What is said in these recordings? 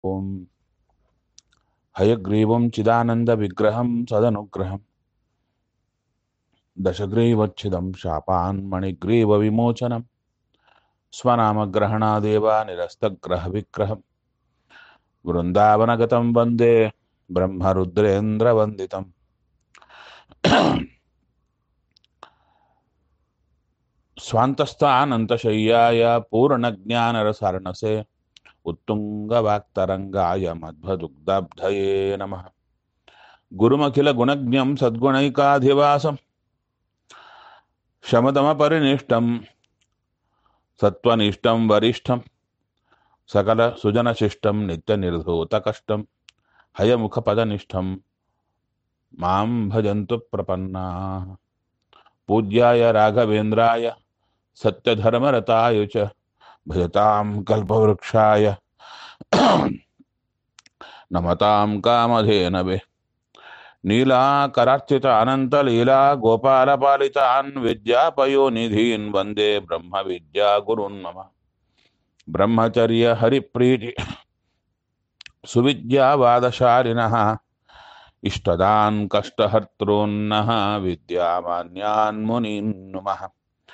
ॐ हयग्रीवं चिदानन्दविग्रहं सदनुग्रहं दशग्रीवच्छिदं शापान्मणिग्रीवविमोचनं स्वनामग्रहणादेव निरस्तग्रहविग्रहं वृन्दावनगतं वन्दे ब्रह्मरुद्रेन्द्रवन्दितम् स्वान्तस्थानन्तशय्याय पूर्णज्ञानरसार्णसे उत्तुङ्गवाक्तरङ्गाय मध्वदुग्धब्धये नमः गुरुमखिलगुणज्ञं सद्गुणैकाधिवासं शमदमपरिनिष्टं सत्त्वनिष्ठं वरिष्ठं सकलसुजनशिष्टं नित्यनिर्धूतकष्टं हयमुखपदनिष्ठं मां भजन्तु प्रपन्नाः पूज्याय राघवेन्द्राय सत्यधर्मरताय च भजतां कल्पवृक्षाय नमतां कामधेनवे नीलाकरार्चित अनन्तलीला गोपालपालितान् विद्यापयोनिधीन् वन्दे ब्रह्मविद्यागुरून् मम ब्रह्मचर्य हरिप्रीति सुविद्यावादशालिनः इष्टदान् कष्टहर्तॄन्नः विद्यामान्यान् मुनीन् नुमः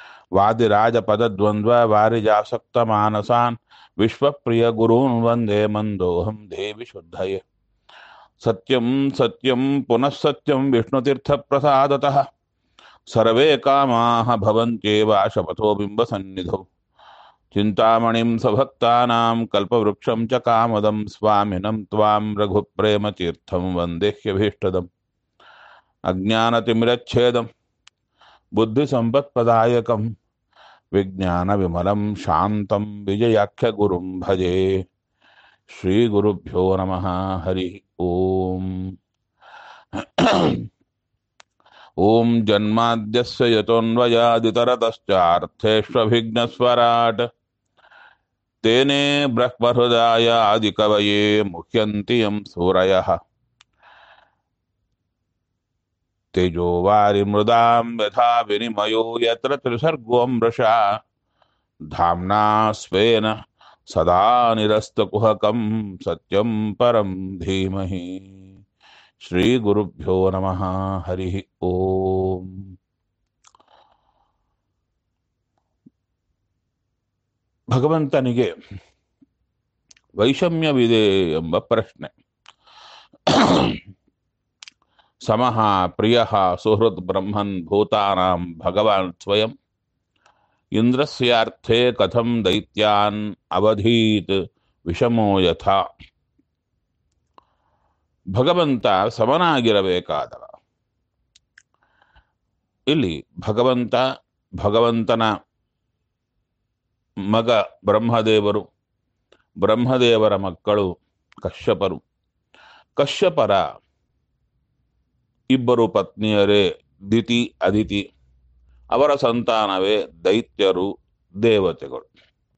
वादिराजपदद्वन्द्ववारिजासक्तमानसान् विश्वप्रियगुरून् वन्दे मन्दोऽहं देवि शुद्धये सत्यं सत्यं पुनः सत्यं विष्णुतीर्थप्रसादतः सर्वे कामाः भवन्त्येव शपथो बिम्बसन्निधौ चिन्तामणिं सभक्तानां कल्पवृक्षं च कामदं स्वामिनं त्वां रघुप्रेमतीर्थं वन्देह्यभीष्टदम् अज्ञानतिमिरच्छेदं बुद्धिसम्पत्प्रदायकं विज्ञानविमलं शान्तं विजयाख्यगुरुं भजे श्रीगुरुभ्यो नमः हरिः ॐ ॐ जन्माद्यस्य यतोऽन्वयादितरतश्चार्थेष्वभिघ्नस्वराट् तेने ब्रह्महृदाय आदिकवये मुह्यन्ति यं सूरयः तेजो वारिमृदां यथा विनिमयो यत्र त्रिसर्गो मृषा धाम्ना स्वेन सदा निरस्तकुहकं सत्यं परं धीमहि श्रीगुरुभ्यो नमः हरिः ಓಂ ಭಗವಂತನಿಗೆ ವೈಷಮ್ಯವಿದೆ ಎಂಬ ಪ್ರಶ್ನೆ ಸಮಃ ಪ್ರಿಯ ಸುಹೃತ್ ಬ್ರಹ್ಮನ್ ಭೂತಾನಾಂ ಭಗವಾನ್ ಸ್ವಯಂ ಇಂದ್ರಸ್ಯಾರ್ಥೆ ಕಥಂ ದೈತ್ಯಾನ್ ಅವಧೀತ್ ವಿಷಮೋ ಯಥಾ ಭಗವಂತ ಸಮನಾಗಿರಬೇಕಾದವ ಇಲ್ಲಿ ಭಗವಂತ ಭಗವಂತನ ಮಗ ಬ್ರಹ್ಮದೇವರು ಬ್ರಹ್ಮದೇವರ ಮಕ್ಕಳು ಕಶ್ಯಪರು ಕಶ್ಯಪರ ಇಬ್ಬರು ಪತ್ನಿಯರೇ ದಿತಿ ಅದಿತಿ ಅವರ ಸಂತಾನವೇ ದೈತ್ಯರು ದೇವತೆಗಳು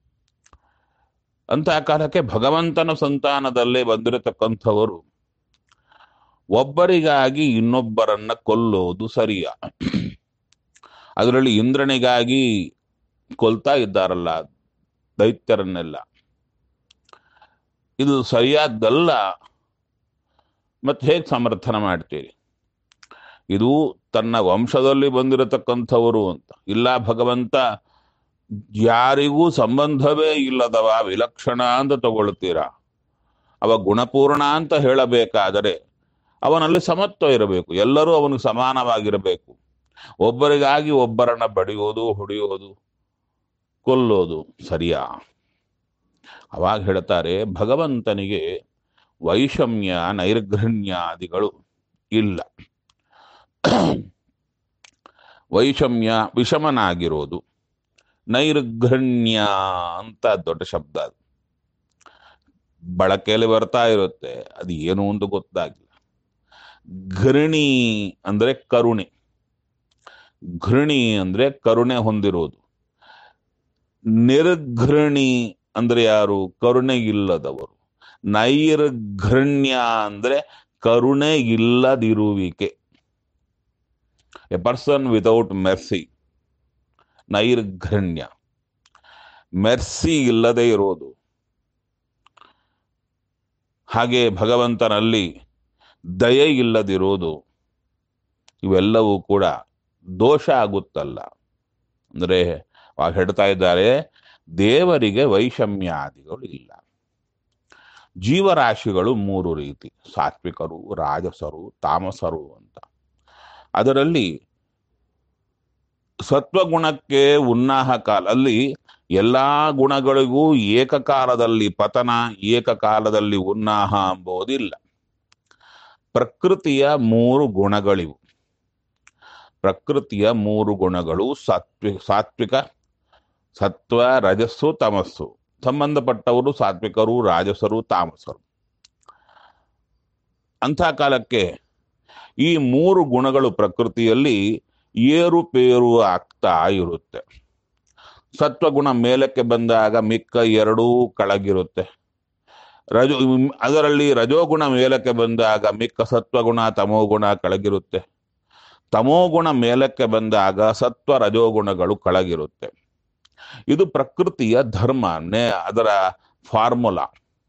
ಅಂತಹ ಕಾಲಕ್ಕೆ ಭಗವಂತನ ಸಂತಾನದಲ್ಲೇ ಬಂದಿರತಕ್ಕಂಥವರು ಒಬ್ಬರಿಗಾಗಿ ಇನ್ನೊಬ್ಬರನ್ನ ಕೊಲ್ಲೋದು ಸರಿಯ ಅದರಲ್ಲಿ ಇಂದ್ರನಿಗಾಗಿ ಕೊಲ್ತಾ ಇದ್ದಾರಲ್ಲ ದೈತ್ಯರನ್ನೆಲ್ಲ ಇದು ಸರಿಯಾದ್ದಲ್ಲ ಮತ್ತೆ ಹೇಗೆ ಸಮರ್ಥನ ಮಾಡ್ತೀರಿ ಇದು ತನ್ನ ವಂಶದಲ್ಲಿ ಬಂದಿರತಕ್ಕಂಥವರು ಅಂತ ಇಲ್ಲ ಭಗವಂತ ಯಾರಿಗೂ ಸಂಬಂಧವೇ ಇಲ್ಲದವ ವಿಲಕ್ಷಣ ಅಂತ ತಗೊಳ್ತೀರಾ ಅವ ಗುಣಪೂರ್ಣ ಅಂತ ಹೇಳಬೇಕಾದರೆ ಅವನಲ್ಲಿ ಸಮತ್ವ ಇರಬೇಕು ಎಲ್ಲರೂ ಅವನಿಗೆ ಸಮಾನವಾಗಿರಬೇಕು ಒಬ್ಬರಿಗಾಗಿ ಒಬ್ಬರನ್ನ ಬಡಿಯೋದು ಹೊಡೆಯೋದು ಕೊಲ್ಲೋದು ಸರಿಯಾ ಅವಾಗ ಹೇಳ್ತಾರೆ ಭಗವಂತನಿಗೆ ವೈಷಮ್ಯ ನೈರ್ಘೃಣ್ಯಾದಿಗಳು ಇಲ್ಲ ವೈಷಮ್ಯ ವಿಷಮನಾಗಿರೋದು ನೈರ್ಘೃಣ್ಯ ಅಂತ ದೊಡ್ಡ ಶಬ್ದ ಅದು ಬಳಕೆಯಲ್ಲಿ ಬರ್ತಾ ಇರುತ್ತೆ ಅದು ಏನು ಅಂತ ಗೊತ್ತಾಗಿಲ್ಲ ಘೃಣಿ ಅಂದ್ರೆ ಕರುಣೆ ಘೃಣಿ ಅಂದ್ರೆ ಕರುಣೆ ಹೊಂದಿರೋದು ನಿರ್ಘೃಣಿ ಅಂದ್ರೆ ಯಾರು ಕರುಣೆ ಇಲ್ಲದವರು ನೈರ್ಘೃಣ್ಯ ಅಂದ್ರೆ ಕರುಣೆ ಇಲ್ಲದಿರುವಿಕೆ ಎ ಪರ್ಸನ್ ವಿತೌಟ್ ಮೆರ್ಸಿ ನೈರ್ಘೃಣ್ಯ ಮೆರ್ಸಿ ಇಲ್ಲದೆ ಇರೋದು ಹಾಗೆ ಭಗವಂತನಲ್ಲಿ ದಯೆ ಇಲ್ಲದಿರುವುದು ಇವೆಲ್ಲವೂ ಕೂಡ ದೋಷ ಆಗುತ್ತಲ್ಲ ಅಂದರೆ ಅವಾಗ ಹೇಳ್ತಾ ಇದ್ದಾರೆ ದೇವರಿಗೆ ವೈಷಮ್ಯಾದಿಗಳು ಇಲ್ಲ ಜೀವರಾಶಿಗಳು ಮೂರು ರೀತಿ ಸಾತ್ವಿಕರು ರಾಜಸರು ತಾಮಸರು ಅಂತ ಅದರಲ್ಲಿ ಸತ್ವಗುಣಕ್ಕೆ ಉನ್ನಾಹ ಕಾಲ ಅಲ್ಲಿ ಎಲ್ಲಾ ಗುಣಗಳಿಗೂ ಏಕಕಾಲದಲ್ಲಿ ಪತನ ಏಕಕಾಲದಲ್ಲಿ ಉನ್ನಾಹ ಎಂಬುದಿಲ್ಲ ಪ್ರಕೃತಿಯ ಮೂರು ಗುಣಗಳಿವು ಪ್ರಕೃತಿಯ ಮೂರು ಗುಣಗಳು ಸಾತ್ವಿಕ ಸಾತ್ವಿಕ ಸತ್ವ ರಜಸ್ಸು ತಮಸ್ಸು ಸಂಬಂಧಪಟ್ಟವರು ಸಾತ್ವಿಕರು ರಾಜಸರು ತಾಮಸರು ಅಂಥ ಕಾಲಕ್ಕೆ ಈ ಮೂರು ಗುಣಗಳು ಪ್ರಕೃತಿಯಲ್ಲಿ ಏರುಪೇರು ಆಗ್ತಾ ಇರುತ್ತೆ ಸತ್ವಗುಣ ಮೇಲಕ್ಕೆ ಬಂದಾಗ ಮಿಕ್ಕ ಎರಡೂ ಕೆಳಗಿರುತ್ತೆ ರಜೋ ಅದರಲ್ಲಿ ರಜೋಗುಣ ಮೇಲಕ್ಕೆ ಬಂದಾಗ ಮಿಕ್ಕ ಸತ್ವಗುಣ ತಮೋಗುಣ ಕೆಳಗಿರುತ್ತೆ ತಮೋಗುಣ ಮೇಲಕ್ಕೆ ಬಂದಾಗ ಸತ್ವ ರಜೋಗುಣಗಳು ಕೆಳಗಿರುತ್ತೆ ಇದು ಪ್ರಕೃತಿಯ ಧರ್ಮ ನೇ ಅದರ ಫಾರ್ಮುಲಾ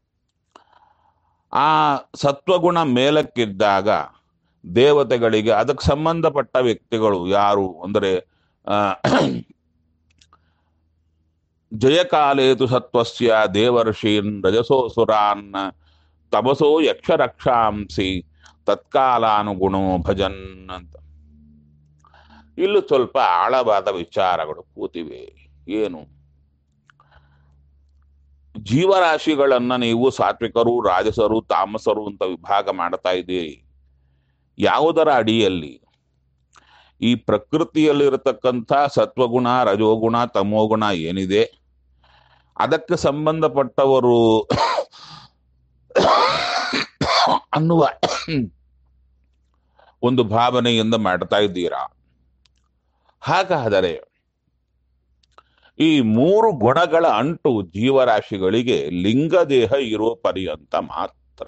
ಆ ಸತ್ವಗುಣ ಮೇಲಕ್ಕಿದ್ದಾಗ ದೇವತೆಗಳಿಗೆ ಅದಕ್ಕೆ ಸಂಬಂಧಪಟ್ಟ ವ್ಯಕ್ತಿಗಳು ಯಾರು ಅಂದರೆ ಆ, ಜಯಕಾಲೇತು ಸತ್ವಸ್ಯ ದೇವರ್ಷೀನ್ ರಜಸೋ ಸುರಾನ್ ತಮಸೋ ಯಕ್ಷರಕ್ಷಾಂಸಿ ತತ್ಕಾಲಾನುಗುಣೋ ಭಜನ್ ಅಂತ ಇಲ್ಲೂ ಸ್ವಲ್ಪ ಆಳವಾದ ವಿಚಾರಗಳು ಕೂತಿವೆ ಏನು ಜೀವರಾಶಿಗಳನ್ನ ನೀವು ಸಾತ್ವಿಕರು ರಾಜಸರು ತಾಮಸರು ಅಂತ ವಿಭಾಗ ಮಾಡ್ತಾ ಇದ್ದೀರಿ ಯಾವುದರ ಅಡಿಯಲ್ಲಿ ಈ ಪ್ರಕೃತಿಯಲ್ಲಿರತಕ್ಕಂಥ ಸತ್ವಗುಣ ರಜೋಗುಣ ತಮೋಗುಣ ಏನಿದೆ ಅದಕ್ಕೆ ಸಂಬಂಧಪಟ್ಟವರು ಅನ್ನುವ ಒಂದು ಭಾವನೆಯಿಂದ ಮಾಡ್ತಾ ಇದ್ದೀರಾ ಹಾಗಾದರೆ ಈ ಮೂರು ಗುಣಗಳ ಅಂಟು ಜೀವರಾಶಿಗಳಿಗೆ ಲಿಂಗದೇಹ ಇರೋ ಪರ್ಯಂತ ಮಾತ್ರ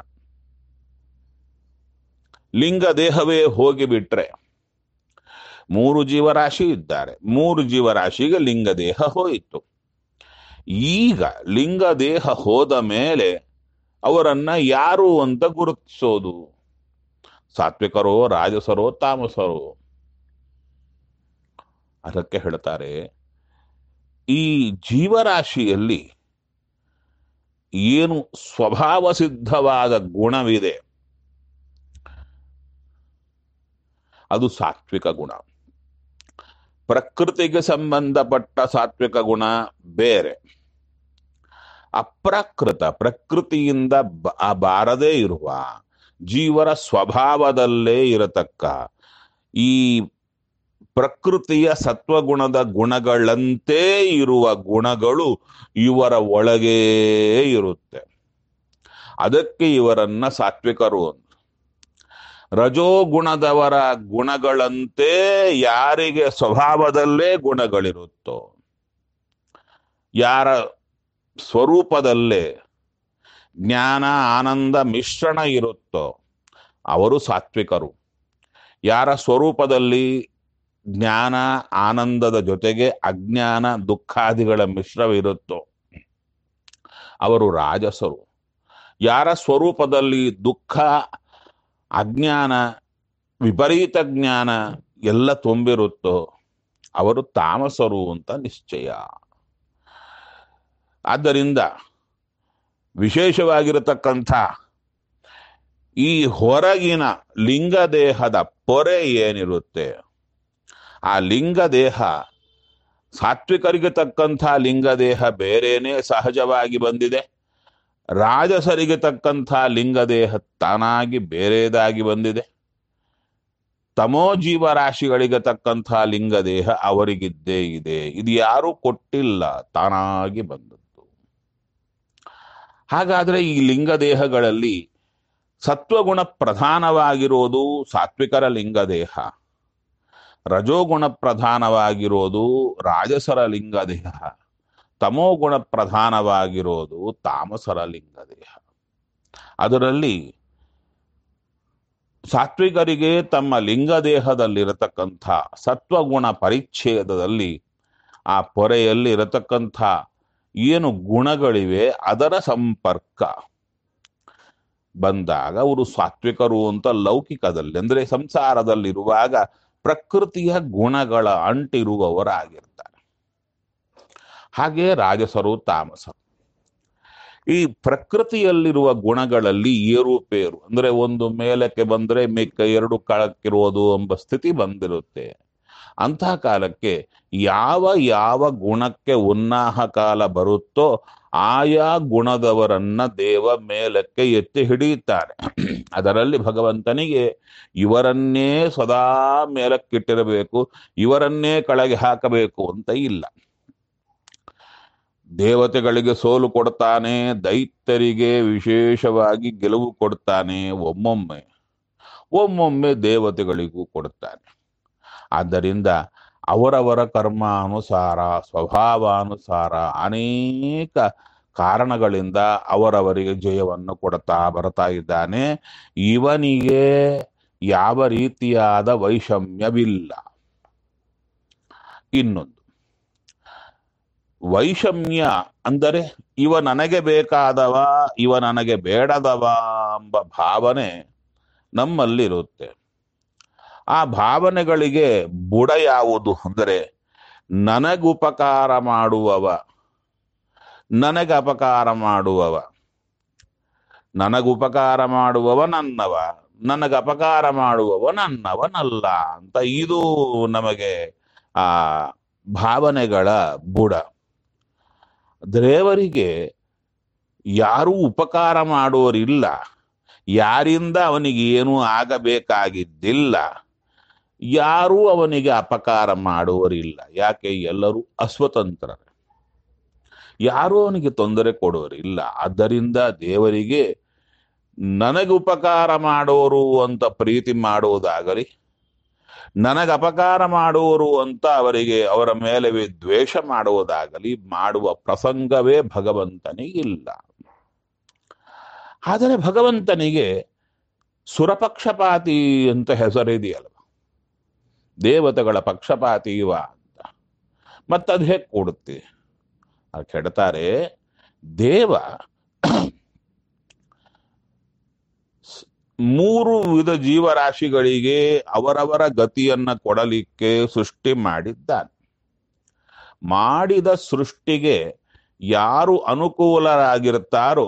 ಲಿಂಗದೇಹವೇ ಹೋಗಿಬಿಟ್ರೆ ಮೂರು ಜೀವರಾಶಿ ಇದ್ದಾರೆ ಮೂರು ಜೀವರಾಶಿಗೆ ಲಿಂಗದೇಹ ಹೋಯಿತು ಈಗ ಲಿಂಗದೇಹ ಹೋದ ಮೇಲೆ ಅವರನ್ನ ಯಾರು ಅಂತ ಗುರುತಿಸೋದು ಸಾತ್ವಿಕರೋ ರಾಜಸರೋ ತಾಮಸರೋ ಅದಕ್ಕೆ ಹೇಳ್ತಾರೆ ಈ ಜೀವರಾಶಿಯಲ್ಲಿ ಏನು ಸ್ವಭಾವ ಸಿದ್ಧವಾದ ಗುಣವಿದೆ ಅದು ಸಾತ್ವಿಕ ಗುಣ ಪ್ರಕೃತಿಗೆ ಸಂಬಂಧಪಟ್ಟ ಸಾತ್ವಿಕ ಗುಣ ಬೇರೆ ಅಪ್ರಾಕೃತ ಪ್ರಕೃತಿಯಿಂದ ಬ- ಆ ಬಾರದೇ ಇರುವ ಜೀವರ ಸ್ವಭಾವದಲ್ಲೇ ಇರತಕ್ಕ ಈ ಪ್ರಕೃತಿಯ ಸತ್ವಗುಣದ ಗುಣಗಳಂತೆ ಇರುವ ಗುಣಗಳು ಇವರ ಒಳಗೇ ಇರುತ್ತೆ ಅದಕ್ಕೆ ಇವರನ್ನ ಸಾತ್ವಿಕರು ಅಂತ ರಜೋಗುಣದವರ ಗುಣಗಳಂತೆ ಯಾರಿಗೆ ಸ್ವಭಾವದಲ್ಲೇ ಗುಣಗಳಿರುತ್ತೋ ಯಾರ ಸ್ವರೂಪದಲ್ಲೇ ಜ್ಞಾನ ಆನಂದ ಮಿಶ್ರಣ ಇರುತ್ತೋ ಅವರು ಸಾತ್ವಿಕರು ಯಾರ ಸ್ವರೂಪದಲ್ಲಿ ಜ್ಞಾನ ಆನಂದದ ಜೊತೆಗೆ ಅಜ್ಞಾನ ದುಃಖಾದಿಗಳ ಮಿಶ್ರವಿರುತ್ತೋ ಅವರು ರಾಜಸರು ಯಾರ ಸ್ವರೂಪದಲ್ಲಿ ದುಃಖ ಅಜ್ಞಾನ ವಿಪರೀತ ಜ್ಞಾನ ಎಲ್ಲ ತುಂಬಿರುತ್ತೋ ಅವರು ತಾಮಸರು ಅಂತ ನಿಶ್ಚಯ ಆದ್ದರಿಂದ ವಿಶೇಷವಾಗಿರತಕ್ಕಂಥ ಈ ಹೊರಗಿನ ಲಿಂಗದೇಹದ ಪೊರೆ ಏನಿರುತ್ತೆ ಆ ಲಿಂಗದೇಹ ಸಾತ್ವಿಕರಿಗೆ ತಕ್ಕಂಥ ಲಿಂಗದೇಹ ಬೇರೇನೆ ಸಹಜವಾಗಿ ಬಂದಿದೆ ರಾಜಸರಿಗೆ ತಕ್ಕಂಥ ಲಿಂಗದೇಹ ತಾನಾಗಿ ಬೇರೆದಾಗಿ ಬಂದಿದೆ ತಮೋ ಜೀವರಾಶಿಗಳಿಗೆ ತಕ್ಕಂಥ ಲಿಂಗದೇಹ ಅವರಿಗಿದ್ದೇ ಇದೆ ಇದು ಯಾರೂ ಕೊಟ್ಟಿಲ್ಲ ತಾನಾಗಿ ಬಂದದ್ದು ಹಾಗಾದ್ರೆ ಈ ಲಿಂಗದೇಹಗಳಲ್ಲಿ ಸತ್ವಗುಣ ಪ್ರಧಾನವಾಗಿರೋದು ಸಾತ್ವಿಕರ ಲಿಂಗದೇಹ ರಜೋಗುಣ ಪ್ರಧಾನವಾಗಿರೋದು ರಾಜಸರ ಲಿಂಗದೇಹ ತಮೋಗುಣ ಪ್ರಧಾನವಾಗಿರೋದು ತಾಮಸರ ಲಿಂಗದೇಹ ಅದರಲ್ಲಿ ಸಾತ್ವಿಕರಿಗೆ ತಮ್ಮ ಲಿಂಗದೇಹದಲ್ಲಿರತಕ್ಕಂಥ ಸತ್ವಗುಣ ಪರಿಚ್ಛೇದದಲ್ಲಿ ಆ ಪೊರೆಯಲ್ಲಿ ಇರತಕ್ಕಂಥ ಏನು ಗುಣಗಳಿವೆ ಅದರ ಸಂಪರ್ಕ ಬಂದಾಗ ಅವರು ಸಾತ್ವಿಕರು ಅಂತ ಲೌಕಿಕದಲ್ಲಿ ಅಂದ್ರೆ ಸಂಸಾರದಲ್ಲಿರುವಾಗ ಪ್ರಕೃತಿಯ ಗುಣಗಳ ಅಂಟಿರುವವರಾಗಿರ್ತಾರೆ ಹಾಗೆ ರಾಜಸರು ತಾಮಸರು ಈ ಪ್ರಕೃತಿಯಲ್ಲಿರುವ ಗುಣಗಳಲ್ಲಿ ಏರುಪೇರು ಅಂದ್ರೆ ಒಂದು ಮೇಲಕ್ಕೆ ಬಂದ್ರೆ ಮಿಕ್ಕ ಎರಡು ಕಳಕ್ಕಿರೋದು ಎಂಬ ಸ್ಥಿತಿ ಬಂದಿರುತ್ತೆ ಅಂತಹ ಕಾಲಕ್ಕೆ ಯಾವ ಯಾವ ಗುಣಕ್ಕೆ ಉನ್ನಾಹ ಕಾಲ ಬರುತ್ತೋ ಆಯಾ ಗುಣದವರನ್ನ ದೇವ ಮೇಲಕ್ಕೆ ಎತ್ತಿ ಹಿಡಿಯುತ್ತಾರೆ ಅದರಲ್ಲಿ ಭಗವಂತನಿಗೆ ಇವರನ್ನೇ ಸದಾ ಮೇಲಕ್ಕಿಟ್ಟಿರಬೇಕು ಇವರನ್ನೇ ಕೆಳಗೆ ಹಾಕಬೇಕು ಅಂತ ಇಲ್ಲ ದೇವತೆಗಳಿಗೆ ಸೋಲು ಕೊಡ್ತಾನೆ ದೈತ್ಯರಿಗೆ ವಿಶೇಷವಾಗಿ ಗೆಲುವು ಕೊಡ್ತಾನೆ ಒಮ್ಮೊಮ್ಮೆ ಒಮ್ಮೊಮ್ಮೆ ದೇವತೆಗಳಿಗೂ ಕೊಡ್ತಾನೆ ಆದ್ದರಿಂದ ಅವರವರ ಕರ್ಮಾನುಸಾರ ಸ್ವಭಾವಾನುಸಾರ ಅನೇಕ ಕಾರಣಗಳಿಂದ ಅವರವರಿಗೆ ಜಯವನ್ನು ಕೊಡ್ತಾ ಬರ್ತಾ ಇದ್ದಾನೆ ಇವನಿಗೆ ಯಾವ ರೀತಿಯಾದ ವೈಷಮ್ಯವಿಲ್ಲ ಇನ್ನೊಂದು ವೈಷಮ್ಯ ಅಂದರೆ ಇವ ನನಗೆ ಬೇಕಾದವ ಇವ ನನಗೆ ಬೇಡದವ ಎಂಬ ಭಾವನೆ ನಮ್ಮಲ್ಲಿರುತ್ತೆ ಆ ಭಾವನೆಗಳಿಗೆ ಬುಡ ಯಾವುದು ಅಂದರೆ ನನಗುಪಕಾರ ಮಾಡುವವ ನನಗೆ ಅಪಕಾರ ಮಾಡುವವ ನನಗುಪಕಾರ ಮಾಡುವವ ನನ್ನವ ನನಗೆ ಅಪಕಾರ ಮಾಡುವವ ನನ್ನವನಲ್ಲ ಅಂತ ಇದು ನಮಗೆ ಆ ಭಾವನೆಗಳ ಬುಡ ದೇವರಿಗೆ ಯಾರೂ ಉಪಕಾರ ಮಾಡುವರಿಲ್ಲ ಯಾರಿಂದ ಅವನಿಗೆ ಏನೂ ಆಗಬೇಕಾಗಿದ್ದಿಲ್ಲ ಯಾರೂ ಅವನಿಗೆ ಅಪಕಾರ ಮಾಡುವರಿಲ್ಲ ಯಾಕೆ ಎಲ್ಲರೂ ಅಸ್ವತಂತ್ರರೇ ಯಾರೂ ಅವನಿಗೆ ತೊಂದರೆ ಕೊಡೋರಿಲ್ಲ ಆದ್ದರಿಂದ ದೇವರಿಗೆ ನನಗೆ ಉಪಕಾರ ಮಾಡೋರು ಅಂತ ಪ್ರೀತಿ ಮಾಡುವುದಾಗಲಿ ನನಗೆ ಅಪಕಾರ ಮಾಡುವರು ಅಂತ ಅವರಿಗೆ ಅವರ ಮೇಲೆ ದ್ವೇಷ ಮಾಡುವುದಾಗಲಿ ಮಾಡುವ ಪ್ರಸಂಗವೇ ಭಗವಂತನಿಗಿಲ್ಲ ಆದರೆ ಭಗವಂತನಿಗೆ ಸುರಪಕ್ಷಪಾತಿ ಅಂತ ಹೆಸರಿದೆಯಲ್ಲ ದೇವತೆಗಳ ಪಕ್ಷಪಾತಿ ಇವ ಅಂತ ಮತ್ತದು ಹೇಗೆ ಕೊಡುತ್ತೆ ಅದು ಕೆಡ್ತಾರೆ ದೇವ ಸ್- ಮೂರು ವಿಧ ಜೀವರಾಶಿಗಳಿಗೆ ಅವರವರ ಗತಿಯನ್ನ ಕೊಡಲಿಕ್ಕೆ ಸೃಷ್ಟಿ ಮಾಡಿದ್ದಾನೆ ಮಾಡಿದ ಸೃಷ್ಟಿಗೆ ಯಾರು ಅನುಕೂಲರಾಗಿರ್ತಾರೋ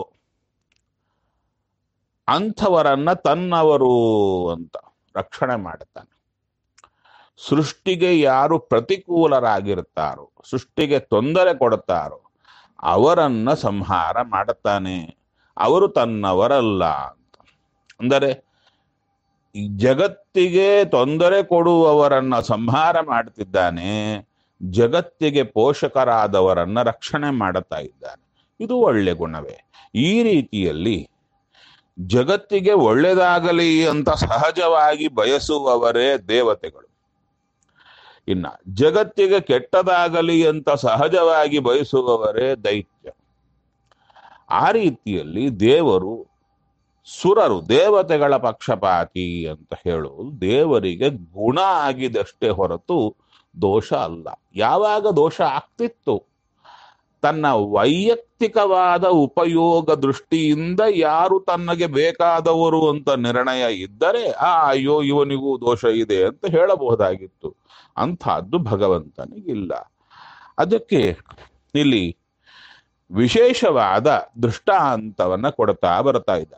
ಅಂಥವರನ್ನ ತನ್ನವರು ಅಂತ ರಕ್ಷಣೆ ಮಾಡುತ್ತಾನೆ ಸೃಷ್ಟಿಗೆ ಯಾರು ಪ್ರತಿಕೂಲರಾಗಿರ್ತಾರೋ ಸೃಷ್ಟಿಗೆ ತೊಂದರೆ ಕೊಡುತ್ತಾರೋ ಅವರನ್ನ ಸಂಹಾರ ಮಾಡುತ್ತಾನೆ ಅವರು ತನ್ನವರಲ್ಲ ಅಂತ ಅಂದರೆ ಈ ಜಗತ್ತಿಗೆ ತೊಂದರೆ ಕೊಡುವವರನ್ನ ಸಂಹಾರ ಮಾಡ್ತಿದ್ದಾನೆ ಜಗತ್ತಿಗೆ ಪೋಷಕರಾದವರನ್ನ ರಕ್ಷಣೆ ಮಾಡುತ್ತಾ ಇದ್ದಾನೆ ಇದು ಒಳ್ಳೆ ಗುಣವೇ ಈ ರೀತಿಯಲ್ಲಿ ಜಗತ್ತಿಗೆ ಒಳ್ಳೆಯದಾಗಲಿ ಅಂತ ಸಹಜವಾಗಿ ಬಯಸುವವರೇ ದೇವತೆಗಳು ಇನ್ನ ಜಗತ್ತಿಗೆ ಕೆಟ್ಟದಾಗಲಿ ಅಂತ ಸಹಜವಾಗಿ ಬಯಸುವವರೇ ದೈತ್ಯ ಆ ರೀತಿಯಲ್ಲಿ ದೇವರು ಸುರರು ದೇವತೆಗಳ ಪಕ್ಷಪಾತಿ ಅಂತ ಹೇಳುವುದು ದೇವರಿಗೆ ಗುಣ ಆಗಿದಷ್ಟೇ ಹೊರತು ದೋಷ ಅಲ್ಲ ಯಾವಾಗ ದೋಷ ಆಗ್ತಿತ್ತು ತನ್ನ ವೈಯಕ್ತಿಕವಾದ ಉಪಯೋಗ ದೃಷ್ಟಿಯಿಂದ ಯಾರು ತನ್ನಗೆ ಬೇಕಾದವರು ಅಂತ ನಿರ್ಣಯ ಇದ್ದರೆ ಆ ಅಯ್ಯೋ ಇವನಿಗೂ ದೋಷ ಇದೆ ಅಂತ ಹೇಳಬಹುದಾಗಿತ್ತು ಅಂಥದ್ದು ಭಗವಂತನಿಗಿಲ್ಲ ಅದಕ್ಕೆ ಇಲ್ಲಿ ವಿಶೇಷವಾದ ದೃಷ್ಟಾಂತವನ್ನ ಕೊಡ್ತಾ ಬರ್ತಾ ಇದ್ದ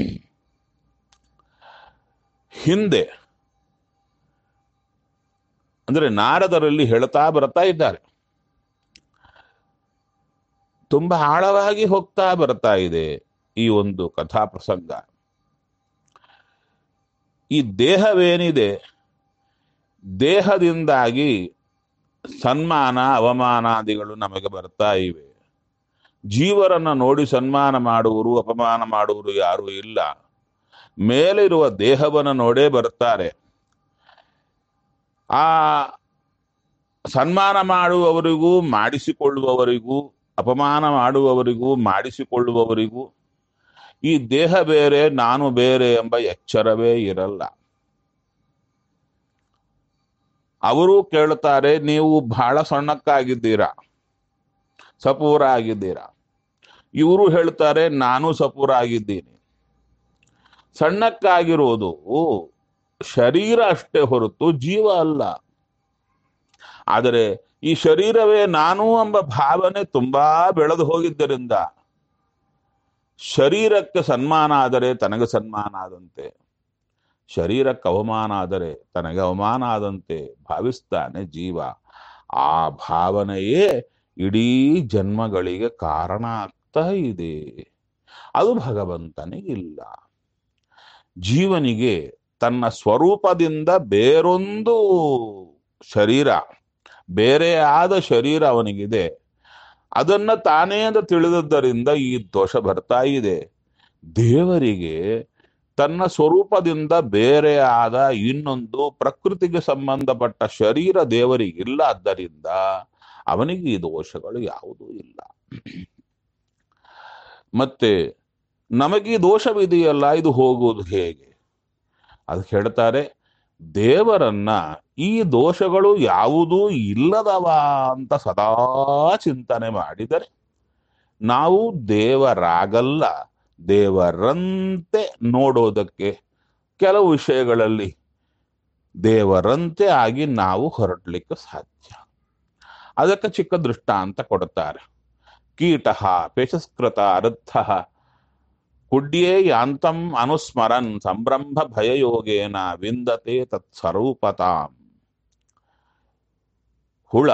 ಹಿಂದೆ ಅಂದ್ರೆ ನಾರದರಲ್ಲಿ ಹೇಳ್ತಾ ಬರ್ತಾ ಇದ್ದಾರೆ ತುಂಬಾ ಆಳವಾಗಿ ಹೋಗ್ತಾ ಬರ್ತಾ ಇದೆ ಈ ಒಂದು ಕಥಾ ಪ್ರಸಂಗ ಈ ದೇಹವೇನಿದೆ ದೇಹದಿಂದಾಗಿ ಸನ್ಮಾನ ಅವಮಾನಾದಿಗಳು ನಮಗೆ ಬರ್ತಾ ಇವೆ ಜೀವರನ್ನ ನೋಡಿ ಸನ್ಮಾನ ಮಾಡುವರು ಅಪಮಾನ ಮಾಡುವರು ಯಾರೂ ಇಲ್ಲ ಮೇಲಿರುವ ದೇಹವನ್ನು ನೋಡೇ ಬರ್ತಾರೆ ಆ ಸನ್ಮಾನ ಮಾಡುವವರಿಗೂ ಮಾಡಿಸಿಕೊಳ್ಳುವವರಿಗೂ ಅಪಮಾನ ಮಾಡುವವರಿಗೂ ಮಾಡಿಸಿಕೊಳ್ಳುವವರಿಗೂ ಈ ದೇಹ ಬೇರೆ ನಾನು ಬೇರೆ ಎಂಬ ಎಚ್ಚರವೇ ಇರಲ್ಲ ಅವರು ಕೇಳುತ್ತಾರೆ ನೀವು ಬಹಳ ಸಣ್ಣಕ್ಕಾಗಿದ್ದೀರಾ ಸಪೂರ ಆಗಿದ್ದೀರಾ ಇವರು ಹೇಳ್ತಾರೆ ನಾನು ಸಪೂರ ಆಗಿದ್ದೀನಿ ಸಣ್ಣಕ್ಕಾಗಿರೋದು ಶರೀರ ಅಷ್ಟೇ ಹೊರತು ಜೀವ ಅಲ್ಲ ಆದರೆ ಈ ಶರೀರವೇ ನಾನು ಎಂಬ ಭಾವನೆ ತುಂಬಾ ಬೆಳೆದು ಹೋಗಿದ್ದರಿಂದ ಶರೀರಕ್ಕೆ ಸನ್ಮಾನ ಆದರೆ ತನಗೆ ಸನ್ಮಾನ ಆದಂತೆ ಶರೀರಕ್ಕೆ ಅವಮಾನ ಆದರೆ ತನಗೆ ಅವಮಾನ ಆದಂತೆ ಭಾವಿಸ್ತಾನೆ ಜೀವ ಆ ಭಾವನೆಯೇ ಇಡೀ ಜನ್ಮಗಳಿಗೆ ಕಾರಣ ಆಗ್ತಾ ಇದೆ ಅದು ಭಗವಂತನಿಗಿಲ್ಲ ಜೀವನಿಗೆ ತನ್ನ ಸ್ವರೂಪದಿಂದ ಬೇರೊಂದು ಶರೀರ ಬೇರೆ ಆದ ಶರೀರ ಅವನಿಗಿದೆ ಅದನ್ನ ತಾನೇ ಅಂತ ತಿಳಿದದ್ದರಿಂದ ಈ ದೋಷ ಬರ್ತಾ ಇದೆ ದೇವರಿಗೆ ತನ್ನ ಸ್ವರೂಪದಿಂದ ಬೇರೆ ಆದ ಇನ್ನೊಂದು ಪ್ರಕೃತಿಗೆ ಸಂಬಂಧಪಟ್ಟ ಶರೀರ ದೇವರಿಗಿಲ್ಲ ಆದ್ದರಿಂದ ಅವನಿಗೆ ಈ ದೋಷಗಳು ಯಾವುದೂ ಇಲ್ಲ ಮತ್ತೆ ನಮಗೆ ಈ ದೋಷವಿದೆಯಲ್ಲ ಇದು ಹೋಗುವುದು ಹೇಗೆ ಅದಕ್ಕೆ ಹೇಳ್ತಾರೆ ದೇವರನ್ನ ಈ ದೋಷಗಳು ಯಾವುದೂ ಇಲ್ಲದವ ಅಂತ ಸದಾ ಚಿಂತನೆ ಮಾಡಿದರೆ ನಾವು ದೇವರಾಗಲ್ಲ ದೇವರಂತೆ ನೋಡೋದಕ್ಕೆ ಕೆಲವು ವಿಷಯಗಳಲ್ಲಿ ದೇವರಂತೆ ಆಗಿ ನಾವು ಹೊರಡ್ಲಿಕ್ಕೆ ಸಾಧ್ಯ ಅದಕ್ಕೆ ಚಿಕ್ಕ ದೃಷ್ಟಾಂತ ಕೊಡುತ್ತಾರೆ ಕೀಟ ಪೇಶಸ್ಕೃತ ಅರ್ಥ ಕುಡ್ಯೇ ಯಾಂತಂ ಅನುಸ್ಮರನ್ ಸಂಭ್ರಂಭ ಭಯಯೋಗೇನ ವಿಂದತೆ ತತ್ಸ್ವರೂಪತಾಂ ಹುಳ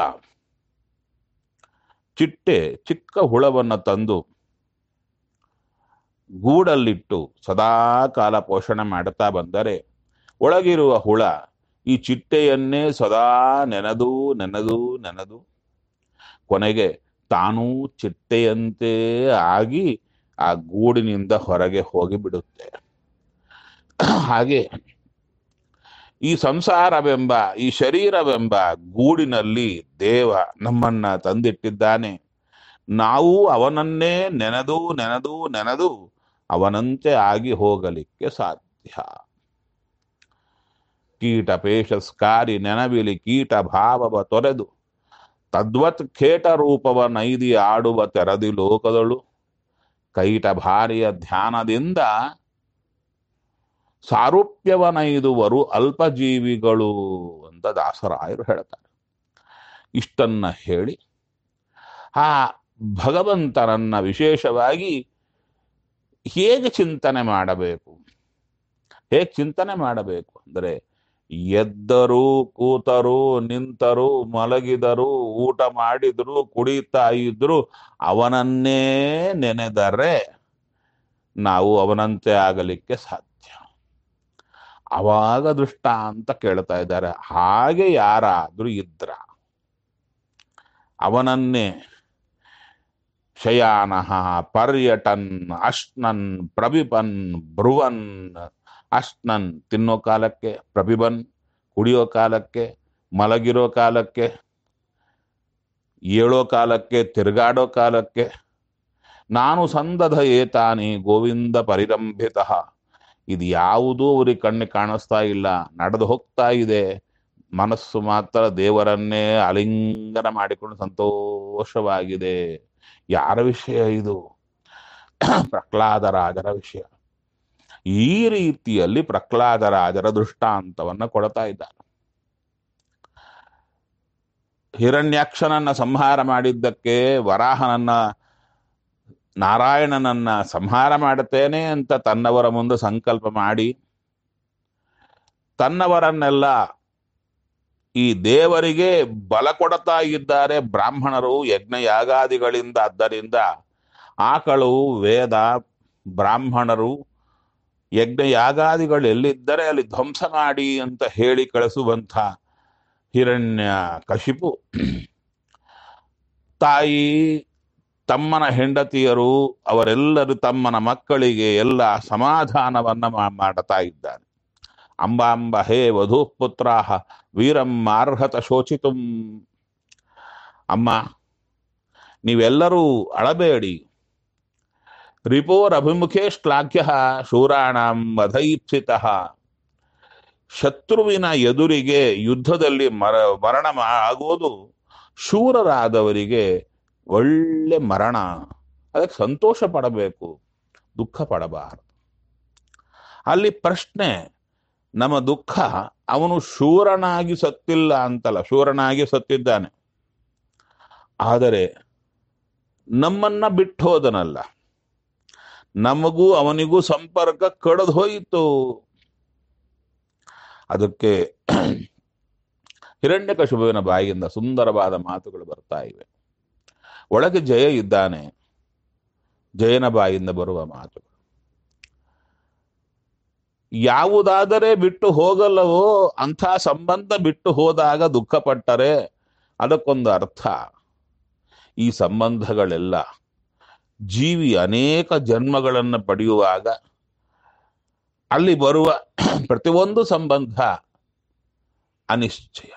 ಚಿಟ್ಟೆ ಚಿಕ್ಕ ಹುಳವನ್ನು ತಂದು ಗೂಡಲ್ಲಿಟ್ಟು ಸದಾ ಕಾಲ ಪೋಷಣೆ ಮಾಡುತ್ತಾ ಬಂದರೆ ಒಳಗಿರುವ ಹುಳ ಈ ಚಿಟ್ಟೆಯನ್ನೇ ಸದಾ ನೆನೆದು ನೆನೆದು ನೆನೆದು ಕೊನೆಗೆ ತಾನೂ ಚಿಟ್ಟೆಯಂತೆ ಆಗಿ ಆ ಗೂಡಿನಿಂದ ಹೊರಗೆ ಹೋಗಿ ಬಿಡುತ್ತೆ ಹಾಗೆ ಈ ಸಂಸಾರವೆಂಬ ಈ ಶರೀರವೆಂಬ ಗೂಡಿನಲ್ಲಿ ದೇವ ನಮ್ಮನ್ನ ತಂದಿಟ್ಟಿದ್ದಾನೆ ನಾವು ಅವನನ್ನೇ ನೆನೆದು ನೆನೆದು ನೆನೆದು ಅವನಂತೆ ಆಗಿ ಹೋಗಲಿಕ್ಕೆ ಸಾಧ್ಯ ಕೀಟ ಪೇಶಸ್ಕಾರಿ ನೆನವಿಲಿ ಕೀಟ ಭಾವವ ತೊರೆದು ತದ್ವತ್ ಖೇಟ ರೂಪವ ನೈದಿ ಆಡುವ ತೆರದಿ ಲೋಕದಳು ಕೈಟ ಭಾರಿಯ ಧ್ಯಾನದಿಂದ ಸಾರೂಪ್ಯವನೈದುವರು ಅಲ್ಪಜೀವಿಗಳು ಅಂತ ದಾಸರಾಯರು ಹೇಳ್ತಾರೆ ಇಷ್ಟನ್ನ ಹೇಳಿ ಆ ಭಗವಂತನನ್ನ ವಿಶೇಷವಾಗಿ ಹೇಗೆ ಚಿಂತನೆ ಮಾಡಬೇಕು ಹೇಗೆ ಚಿಂತನೆ ಮಾಡಬೇಕು ಅಂದರೆ ಎದ್ದರು ಕೂತರು ನಿಂತರು ಮಲಗಿದರು ಊಟ ಮಾಡಿದ್ರು ಕುಡಿತಾ ಇದ್ರು ಅವನನ್ನೇ ನೆನೆದರೆ ನಾವು ಅವನಂತೆ ಆಗಲಿಕ್ಕೆ ಸಾಧ್ಯ ಅವಾಗ ದೃಷ್ಟ ಅಂತ ಕೇಳ್ತಾ ಇದ್ದಾರೆ ಹಾಗೆ ಯಾರಾದ್ರೂ ಇದ್ರ ಅವನನ್ನೇ ಶಯಾನ ಪರ್ಯಟನ್ ಅಶ್ನನ್ ಪ್ರವಿಪನ್ ಬ್ರುವನ್ ಅಶ್ನನ್ ತಿನ್ನೋ ಕಾಲಕ್ಕೆ ಪ್ರಭಿಬನ್ ಕುಡಿಯೋ ಕಾಲಕ್ಕೆ ಮಲಗಿರೋ ಕಾಲಕ್ಕೆ ಏಳೋ ಕಾಲಕ್ಕೆ ತಿರುಗಾಡೋ ಕಾಲಕ್ಕೆ ನಾನು ಸಂದಧ ಏತಾನಿ ಗೋವಿಂದ ಪರಿರಂಭಿತ ಇದು ಯಾವುದೂ ಅವ್ರಿಗೆ ಕಣ್ಣಿಗೆ ಕಾಣಿಸ್ತಾ ಇಲ್ಲ ನಡೆದು ಹೋಗ್ತಾ ಇದೆ ಮನಸ್ಸು ಮಾತ್ರ ದೇವರನ್ನೇ ಅಲಿಂಗನ ಮಾಡಿಕೊಂಡು ಸಂತೋಷವಾಗಿದೆ ಯಾರ ವಿಷಯ ಇದು ಪ್ರಹ್ಲಾದರಾಜರ ವಿಷಯ ಈ ರೀತಿಯಲ್ಲಿ ಪ್ರಹ್ಲಾದರಾಜರ ದೃಷ್ಟಾಂತವನ್ನ ಕೊಡ್ತಾ ಇದ್ದಾರೆ ಹಿರಣ್ಯಾಕ್ಷನನ್ನ ಸಂಹಾರ ಮಾಡಿದ್ದಕ್ಕೆ ವರಾಹನನ್ನ ನಾರಾಯಣನನ್ನ ಸಂಹಾರ ಮಾಡುತ್ತೇನೆ ಅಂತ ತನ್ನವರ ಮುಂದೆ ಸಂಕಲ್ಪ ಮಾಡಿ ತನ್ನವರನ್ನೆಲ್ಲ ಈ ದೇವರಿಗೆ ಬಲ ಕೊಡ್ತಾ ಇದ್ದಾರೆ ಬ್ರಾಹ್ಮಣರು ಯಜ್ಞ ಯಾಗಾದಿಗಳಿಂದ ಆದ್ದರಿಂದ ಆಕಳು ವೇದ ಬ್ರಾಹ್ಮಣರು ಯಜ್ಞ ಯಾಗಾದಿಗಳು ಎಲ್ಲಿದ್ದರೆ ಅಲ್ಲಿ ಧ್ವಂಸ ಮಾಡಿ ಅಂತ ಹೇಳಿ ಕಳಿಸುವಂಥ ಹಿರಣ್ಯ ಕಶಿಪು ತಾಯಿ ತಮ್ಮನ ಹೆಂಡತಿಯರು ಅವರೆಲ್ಲರೂ ತಮ್ಮನ ಮಕ್ಕಳಿಗೆ ಎಲ್ಲ ಸಮಾಧಾನವನ್ನ ಮಾ- ಮಾಡ್ತಾ ಇದ್ದಾರೆ ಅಂಬಾಂಬ ಹೇ ವಧು ಪುತ್ರಾಹ ವೀರಂ ಅರ್ಹತ ಶೋಚಿತುಂ ಅಮ್ಮ ನೀವೆಲ್ಲರೂ ಅಳಬೇಡಿ ರಿಪೋರಭಿಮುಖೇ ಶ್ಲಾಘ್ಯ ಶೂರಾಣಂ ವಧೈಪ್ಸಿತ ಶತ್ರುವಿನ ಎದುರಿಗೆ ಯುದ್ಧದಲ್ಲಿ ಮರ ಮರಣ ಮಾ- ಆಗೋದು ಶೂರರಾದವರಿಗೆ ಒಳ್ಳೆ ಮರಣ ಅದಕ್ಕೆ ಸಂತೋಷ ಪಡಬೇಕು ದುಃಖ ಪಡಬಾರದು ಅಲ್ಲಿ ಪ್ರಶ್ನೆ ನಮ್ಮ ದುಃಖ ಅವನು ಶೂರನಾಗಿ ಸತ್ತಿಲ್ಲ ಅಂತಲ್ಲ ಶೂರನಾಗಿ ಸತ್ತಿದ್ದಾನೆ ಆದರೆ ನಮ್ಮನ್ನ ಬಿಟ್ಟು ಹೋದನಲ್ಲ ನಮಗೂ ಅವನಿಗೂ ಸಂಪರ್ಕ ಕಳೆದು ಹೋಯಿತು ಅದಕ್ಕೆ ಹಿರಣ್ಯಕಶುಬುವಿನ ಬಾಯಿಯಿಂದ ಸುಂದರವಾದ ಮಾತುಗಳು ಬರ್ತಾ ಇವೆ ಒಳಗೆ ಜಯ ಇದ್ದಾನೆ ಜಯನ ಬಾಯಿಂದ ಬರುವ ಮಾತುಗಳು ಯಾವುದಾದರೆ ಬಿಟ್ಟು ಹೋಗಲ್ಲವೋ ಅಂಥ ಸಂಬಂಧ ಬಿಟ್ಟು ಹೋದಾಗ ದುಃಖಪಟ್ಟರೆ ಅದಕ್ಕೊಂದು ಅರ್ಥ ಈ ಸಂಬಂಧಗಳೆಲ್ಲ ಜೀವಿ ಅನೇಕ ಜನ್ಮಗಳನ್ನು ಪಡೆಯುವಾಗ ಅಲ್ಲಿ ಬರುವ ಪ್ರತಿಯೊಂದು ಸಂಬಂಧ ಅನಿಶ್ಚಯ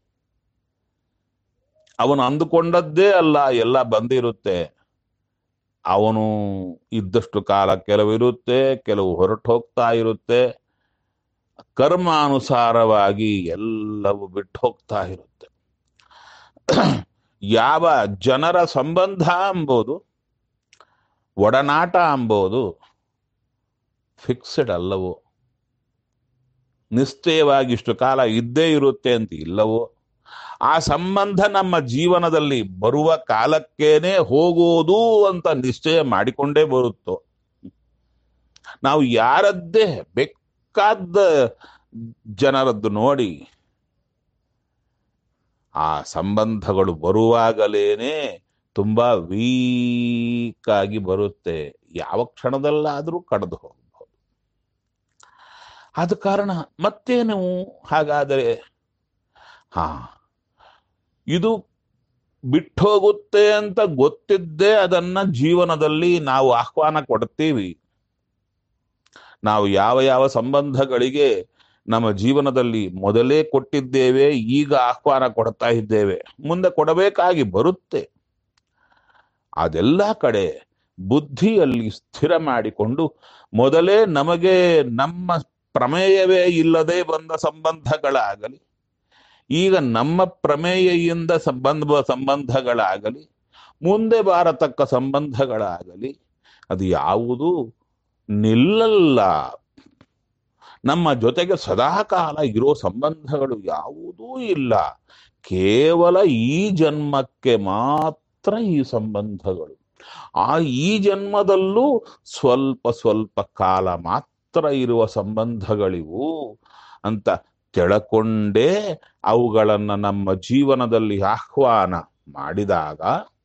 ಅವನು ಅಂದುಕೊಂಡದ್ದೇ ಅಲ್ಲ ಎಲ್ಲ ಬಂದಿರುತ್ತೆ ಅವನು ಇದ್ದಷ್ಟು ಕಾಲ ಕೆಲವು ಇರುತ್ತೆ ಕೆಲವು ಹೊರಟು ಹೋಗ್ತಾ ಇರುತ್ತೆ ಕರ್ಮಾನುಸಾರವಾಗಿ ಎಲ್ಲವೂ ಬಿಟ್ಟು ಹೋಗ್ತಾ ಇರುತ್ತೆ ಯಾವ ಜನರ ಸಂಬಂಧ ಅಂಬೋದು ಒಡನಾಟ ಅಂಬೋದು ಫಿಕ್ಸೆಡ್ ಅಲ್ಲವೋ ನಿಶ್ಚಯವಾಗಿ ಇಷ್ಟು ಕಾಲ ಇದ್ದೇ ಇರುತ್ತೆ ಅಂತ ಇಲ್ಲವೋ ಆ ಸಂಬಂಧ ನಮ್ಮ ಜೀವನದಲ್ಲಿ ಬರುವ ಕಾಲಕ್ಕೇನೆ ಹೋಗೋದು ಅಂತ ನಿಶ್ಚಯ ಮಾಡಿಕೊಂಡೇ ಬರುತ್ತೋ ನಾವು ಯಾರದ್ದೇ ಬೇಕಾದ ಜನರದ್ದು ನೋಡಿ ಆ ಸಂಬಂಧಗಳು ಬರುವಾಗಲೇನೆ ತುಂಬಾ ವೀಕ್ ಆಗಿ ಬರುತ್ತೆ ಯಾವ ಕ್ಷಣದಲ್ಲಾದರೂ ಕಳೆದು ಹೋಗಬಹುದು ಆದ ಕಾರಣ ಮತ್ತೇನು ಹಾಗಾದರೆ ಹಾ ಇದು ಬಿಟ್ಟೋಗುತ್ತೆ ಅಂತ ಗೊತ್ತಿದ್ದೇ ಅದನ್ನ ಜೀವನದಲ್ಲಿ ನಾವು ಆಹ್ವಾನ ಕೊಡ್ತೀವಿ ನಾವು ಯಾವ ಯಾವ ಸಂಬಂಧಗಳಿಗೆ ನಮ್ಮ ಜೀವನದಲ್ಲಿ ಮೊದಲೇ ಕೊಟ್ಟಿದ್ದೇವೆ ಈಗ ಆಹ್ವಾನ ಕೊಡ್ತಾ ಇದ್ದೇವೆ ಮುಂದೆ ಕೊಡಬೇಕಾಗಿ ಬರುತ್ತೆ ಅದೆಲ್ಲ ಕಡೆ ಬುದ್ಧಿಯಲ್ಲಿ ಸ್ಥಿರ ಮಾಡಿಕೊಂಡು ಮೊದಲೇ ನಮಗೆ ನಮ್ಮ ಪ್ರಮೇಯವೇ ಇಲ್ಲದೆ ಬಂದ ಸಂಬಂಧಗಳಾಗಲಿ ಈಗ ನಮ್ಮ ಪ್ರಮೇಯದಿಂದ ಸಂಬಂಧ ಸಂಬಂಧಗಳಾಗಲಿ ಮುಂದೆ ಬಾರತಕ್ಕ ಸಂಬಂಧಗಳಾಗಲಿ ಅದು ಯಾವುದು ನಿಲ್ಲಲ್ಲ ನಮ್ಮ ಜೊತೆಗೆ ಸದಾಕಾಲ ಇರೋ ಸಂಬಂಧಗಳು ಯಾವುದೂ ಇಲ್ಲ ಕೇವಲ ಈ ಜನ್ಮಕ್ಕೆ ಮಾತ್ರ ಈ ಸಂಬಂಧಗಳು ಆ ಈ ಜನ್ಮದಲ್ಲೂ ಸ್ವಲ್ಪ ಸ್ವಲ್ಪ ಕಾಲ ಮಾತ್ರ ಇರುವ ಸಂಬಂಧಗಳಿವು ಅಂತ ತಿಳ್ಕೊಂಡೇ ಅವುಗಳನ್ನ ನಮ್ಮ ಜೀವನದಲ್ಲಿ ಆಹ್ವಾನ ಮಾಡಿದಾಗ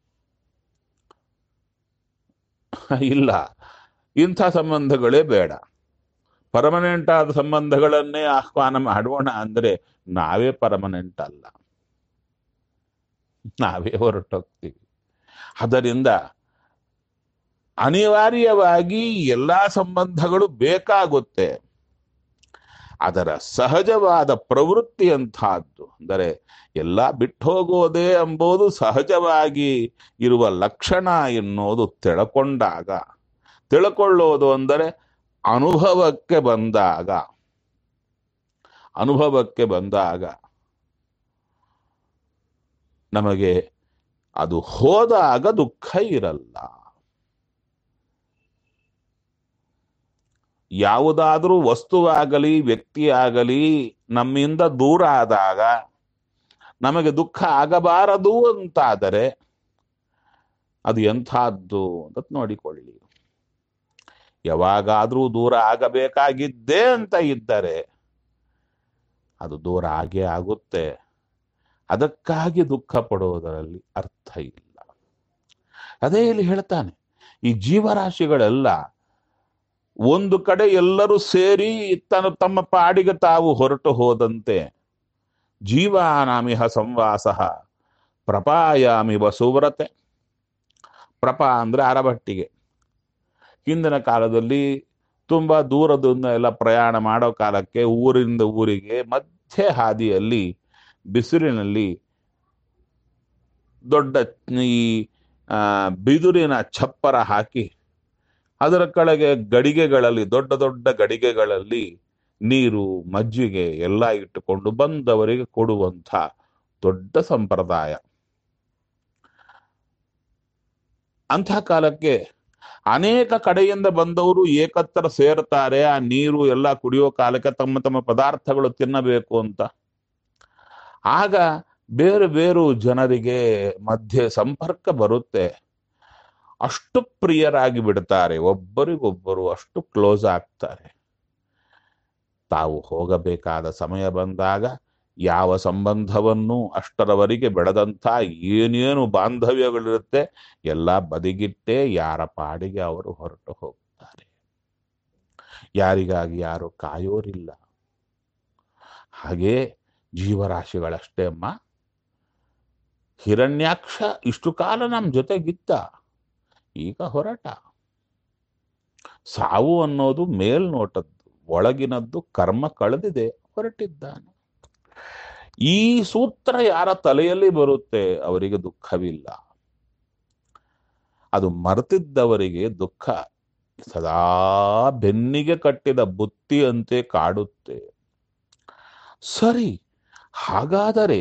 ಇಲ್ಲ ಇಂಥ ಸಂಬಂಧಗಳೇ ಬೇಡ ಪರ್ಮನೆಂಟ್ ಆದ ಸಂಬಂಧಗಳನ್ನೇ ಆಹ್ವಾನ ಮಾಡೋಣ ಅಂದ್ರೆ ನಾವೇ ಪರ್ಮನೆಂಟ್ ಅಲ್ಲ ನಾವೇ ಹೊರಟೋಗ್ತೀವಿ ಅದರಿಂದ ಅನಿವಾರ್ಯವಾಗಿ ಎಲ್ಲಾ ಸಂಬಂಧಗಳು ಬೇಕಾಗುತ್ತೆ ಅದರ ಸಹಜವಾದ ಪ್ರವೃತ್ತಿ ಅಂತಹದ್ದು ಅಂದರೆ ಎಲ್ಲ ಬಿಟ್ಟು ಹೋಗೋದೇ ಎಂಬುದು ಸಹಜವಾಗಿ ಇರುವ ಲಕ್ಷಣ ಎನ್ನುವುದು ತಿಳ್ಕೊಂಡಾಗ ತಿಳ್ಕೊಳ್ಳೋದು ಅಂದರೆ ಅನುಭವಕ್ಕೆ ಬಂದಾಗ ಅನುಭವಕ್ಕೆ ಬಂದಾಗ ನಮಗೆ ಅದು ಹೋದಾಗ ದುಃಖ ಇರಲ್ಲ ಯಾವುದಾದರೂ ವಸ್ತುವಾಗಲಿ ವ್ಯಕ್ತಿಯಾಗಲಿ ನಮ್ಮಿಂದ ದೂರ ಆದಾಗ ನಮಗೆ ದುಃಖ ಆಗಬಾರದು ಅಂತಾದರೆ ಅದು ಎಂಥದ್ದು ಅಂತ ನೋಡಿಕೊಳ್ಳಿ ಯಾವಾಗಾದರೂ ದೂರ ಆಗಬೇಕಾಗಿದ್ದೇ ಅಂತ ಇದ್ದರೆ ಅದು ದೂರ ಆಗೇ ಆಗುತ್ತೆ ಅದಕ್ಕಾಗಿ ದುಃಖ ಪಡುವುದರಲ್ಲಿ ಅರ್ಥ ಇಲ್ಲ ಅದೇ ಇಲ್ಲಿ ಹೇಳ್ತಾನೆ ಈ ಜೀವರಾಶಿಗಳೆಲ್ಲ ಒಂದು ಕಡೆ ಎಲ್ಲರೂ ಸೇರಿ ತನ್ನ ತಮ್ಮ ಪಾಡಿಗೆ ತಾವು ಹೊರಟು ಹೋದಂತೆ ಜೀವಾನಾಮಿಹ ಸಂವಾಸ ಪ್ರಪಾಯಾಮಿವ ಸುವ್ರತೆ ಪ್ರಪ ಅಂದ್ರೆ ಅರಬಟ್ಟಿಗೆ ಹಿಂದಿನ ಕಾಲದಲ್ಲಿ ತುಂಬಾ ದೂರದಿಂದ ಎಲ್ಲ ಪ್ರಯಾಣ ಮಾಡೋ ಕಾಲಕ್ಕೆ ಊರಿಂದ ಊರಿಗೆ ಮಧ್ಯೆ ಹಾದಿಯಲ್ಲಿ ಬಿಸಿಲಿನಲ್ಲಿ ದೊಡ್ಡ ಈ ಆ, ಬಿದುರಿನ ಛಪ್ಪರ ಹಾಕಿ ಅದರ ಕೆಳಗೆ ಗಡಿಗೆಗಳಲ್ಲಿ ದೊಡ್ಡ ದೊಡ್ಡ ಗಡಿಗೆಗಳಲ್ಲಿ ನೀರು ಮಜ್ಜಿಗೆ ಎಲ್ಲ ಇಟ್ಟುಕೊಂಡು ಬಂದವರಿಗೆ ಕೊಡುವಂಥ ದೊಡ್ಡ ಸಂಪ್ರದಾಯ ಅಂಥ ಕಾಲಕ್ಕೆ ಅನೇಕ ಕಡೆಯಿಂದ ಬಂದವರು ಏಕತ್ರ ಸೇರ್ತಾರೆ ಆ ನೀರು ಎಲ್ಲ ಕುಡಿಯೋ ಕಾಲಕ್ಕೆ ತಮ್ಮ ತಮ್ಮ ಪದಾರ್ಥಗಳು ತಿನ್ನಬೇಕು ಅಂತ ಆಗ ಬೇರೆ ಬೇರು ಜನರಿಗೆ ಮಧ್ಯೆ ಸಂಪರ್ಕ ಬರುತ್ತೆ ಅಷ್ಟು ಪ್ರಿಯರಾಗಿ ಬಿಡ್ತಾರೆ ಒಬ್ಬರಿಗೊಬ್ಬರು ಅಷ್ಟು ಕ್ಲೋಸ್ ಆಗ್ತಾರೆ ತಾವು ಹೋಗಬೇಕಾದ ಸಮಯ ಬಂದಾಗ ಯಾವ ಸಂಬಂಧವನ್ನು ಅಷ್ಟರವರೆಗೆ ಬೆಳೆದಂಥ ಏನೇನು ಬಾಂಧವ್ಯಗಳಿರುತ್ತೆ ಎಲ್ಲ ಬದಿಗಿಟ್ಟೇ ಯಾರ ಪಾಡಿಗೆ ಅವರು ಹೊರಟು ಹೋಗ್ತಾರೆ ಯಾರಿಗಾಗಿ ಯಾರು ಕಾಯೋರಿಲ್ಲ ಹಾಗೇ ಜೀವರಾಶಿಗಳಷ್ಟೇ ಅಮ್ಮ ಹಿರಣ್ಯಾಕ್ಷ ಇಷ್ಟು ಕಾಲ ನಮ್ಮ ಜೊತೆಗಿದ್ದ ಈಗ ಹೊರಟ ಸಾವು ಅನ್ನೋದು ಮೇಲ್ನೋಟದ್ದು ಒಳಗಿನದ್ದು ಕರ್ಮ ಕಳೆದಿದೆ ಹೊರಟಿದ್ದಾನೆ ಈ ಸೂತ್ರ ಯಾರ ತಲೆಯಲ್ಲಿ ಬರುತ್ತೆ ಅವರಿಗೆ ದುಃಖವಿಲ್ಲ ಅದು ಮರೆತಿದ್ದವರಿಗೆ ದುಃಖ ಸದಾ ಬೆನ್ನಿಗೆ ಕಟ್ಟಿದ ಬುತ್ತಿಯಂತೆ ಕಾಡುತ್ತೆ ಸರಿ ಹಾಗಾದರೆ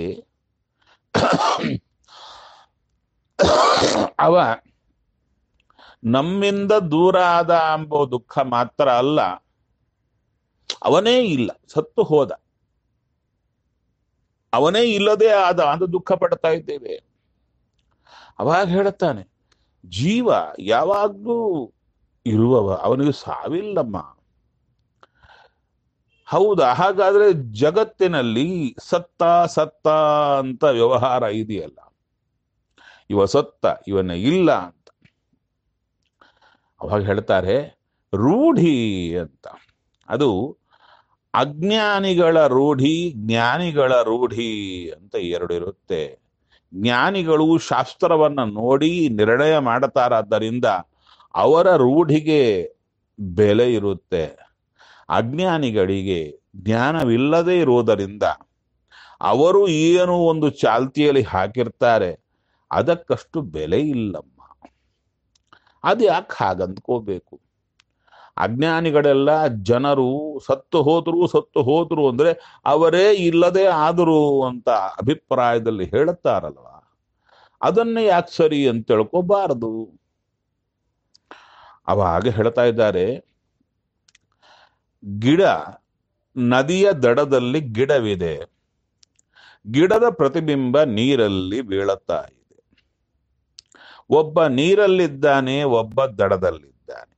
ಅವ ನಮ್ಮಿಂದ ದೂರ ಆದ ಎಂಬ ದುಃಖ ಮಾತ್ರ ಅಲ್ಲ ಅವನೇ ಇಲ್ಲ ಸತ್ತು ಹೋದ ಅವನೇ ಇಲ್ಲದೆ ಆದ ಅಂತ ದುಃಖ ಪಡ್ತಾ ಇದ್ದೇವೆ ಅವಾಗ ಹೇಳುತ್ತಾನೆ ಜೀವ ಯಾವಾಗ್ಲೂ ಇರುವವ ಅವನಿಗೆ ಸಾವಿಲ್ಲಮ್ಮ ಹೌದಾ ಹಾಗಾದ್ರೆ ಜಗತ್ತಿನಲ್ಲಿ ಸತ್ತ ಸತ್ತ ಅಂತ ವ್ಯವಹಾರ ಇದೆಯಲ್ಲ ಇವ ಸತ್ತ ಇವನ ಇಲ್ಲ ಅಂತ ಅವಾಗ ಹೇಳ್ತಾರೆ ರೂಢಿ ಅಂತ ಅದು ಅಜ್ಞಾನಿಗಳ ರೂಢಿ ಜ್ಞಾನಿಗಳ ರೂಢಿ ಅಂತ ಎರಡು ಇರುತ್ತೆ ಜ್ಞಾನಿಗಳು ಶಾಸ್ತ್ರವನ್ನ ನೋಡಿ ನಿರ್ಣಯ ಮಾಡುತ್ತಾರಾದ್ದರಿಂದ ಅವರ ರೂಢಿಗೆ ಬೆಲೆ ಇರುತ್ತೆ ಅಜ್ಞಾನಿಗಳಿಗೆ ಜ್ಞಾನವಿಲ್ಲದೆ ಇರುವುದರಿಂದ ಅವರು ಏನು ಒಂದು ಚಾಲ್ತಿಯಲ್ಲಿ ಹಾಕಿರ್ತಾರೆ ಅದಕ್ಕಷ್ಟು ಬೆಲೆ ಇಲ್ಲಮ್ಮ ಅದು ಯಾಕೆ ಹಾಗಂದ್ಕೋಬೇಕು ಅಜ್ಞಾನಿಗಳೆಲ್ಲ ಜನರು ಸತ್ತು ಹೋದ್ರು ಸತ್ತು ಹೋದ್ರು ಅಂದ್ರೆ ಅವರೇ ಇಲ್ಲದೆ ಆದರು ಅಂತ ಅಭಿಪ್ರಾಯದಲ್ಲಿ ಹೇಳುತ್ತಾರಲ್ವ ಅದನ್ನೇ ಯಾಕೆ ಸರಿ ಅಂತ ತಿಳ್ಕೋಬಾರದು ಅವಾಗ ಹೇಳ್ತಾ ಇದ್ದಾರೆ ಗಿಡ ನದಿಯ ದಡದಲ್ಲಿ ಗಿಡವಿದೆ ಗಿಡದ ಪ್ರತಿಬಿಂಬ ನೀರಲ್ಲಿ ಬೀಳುತ್ತಾ ಇದೆ ಒಬ್ಬ ನೀರಲ್ಲಿದ್ದಾನೆ ಒಬ್ಬ ದಡದಲ್ಲಿದ್ದಾನೆ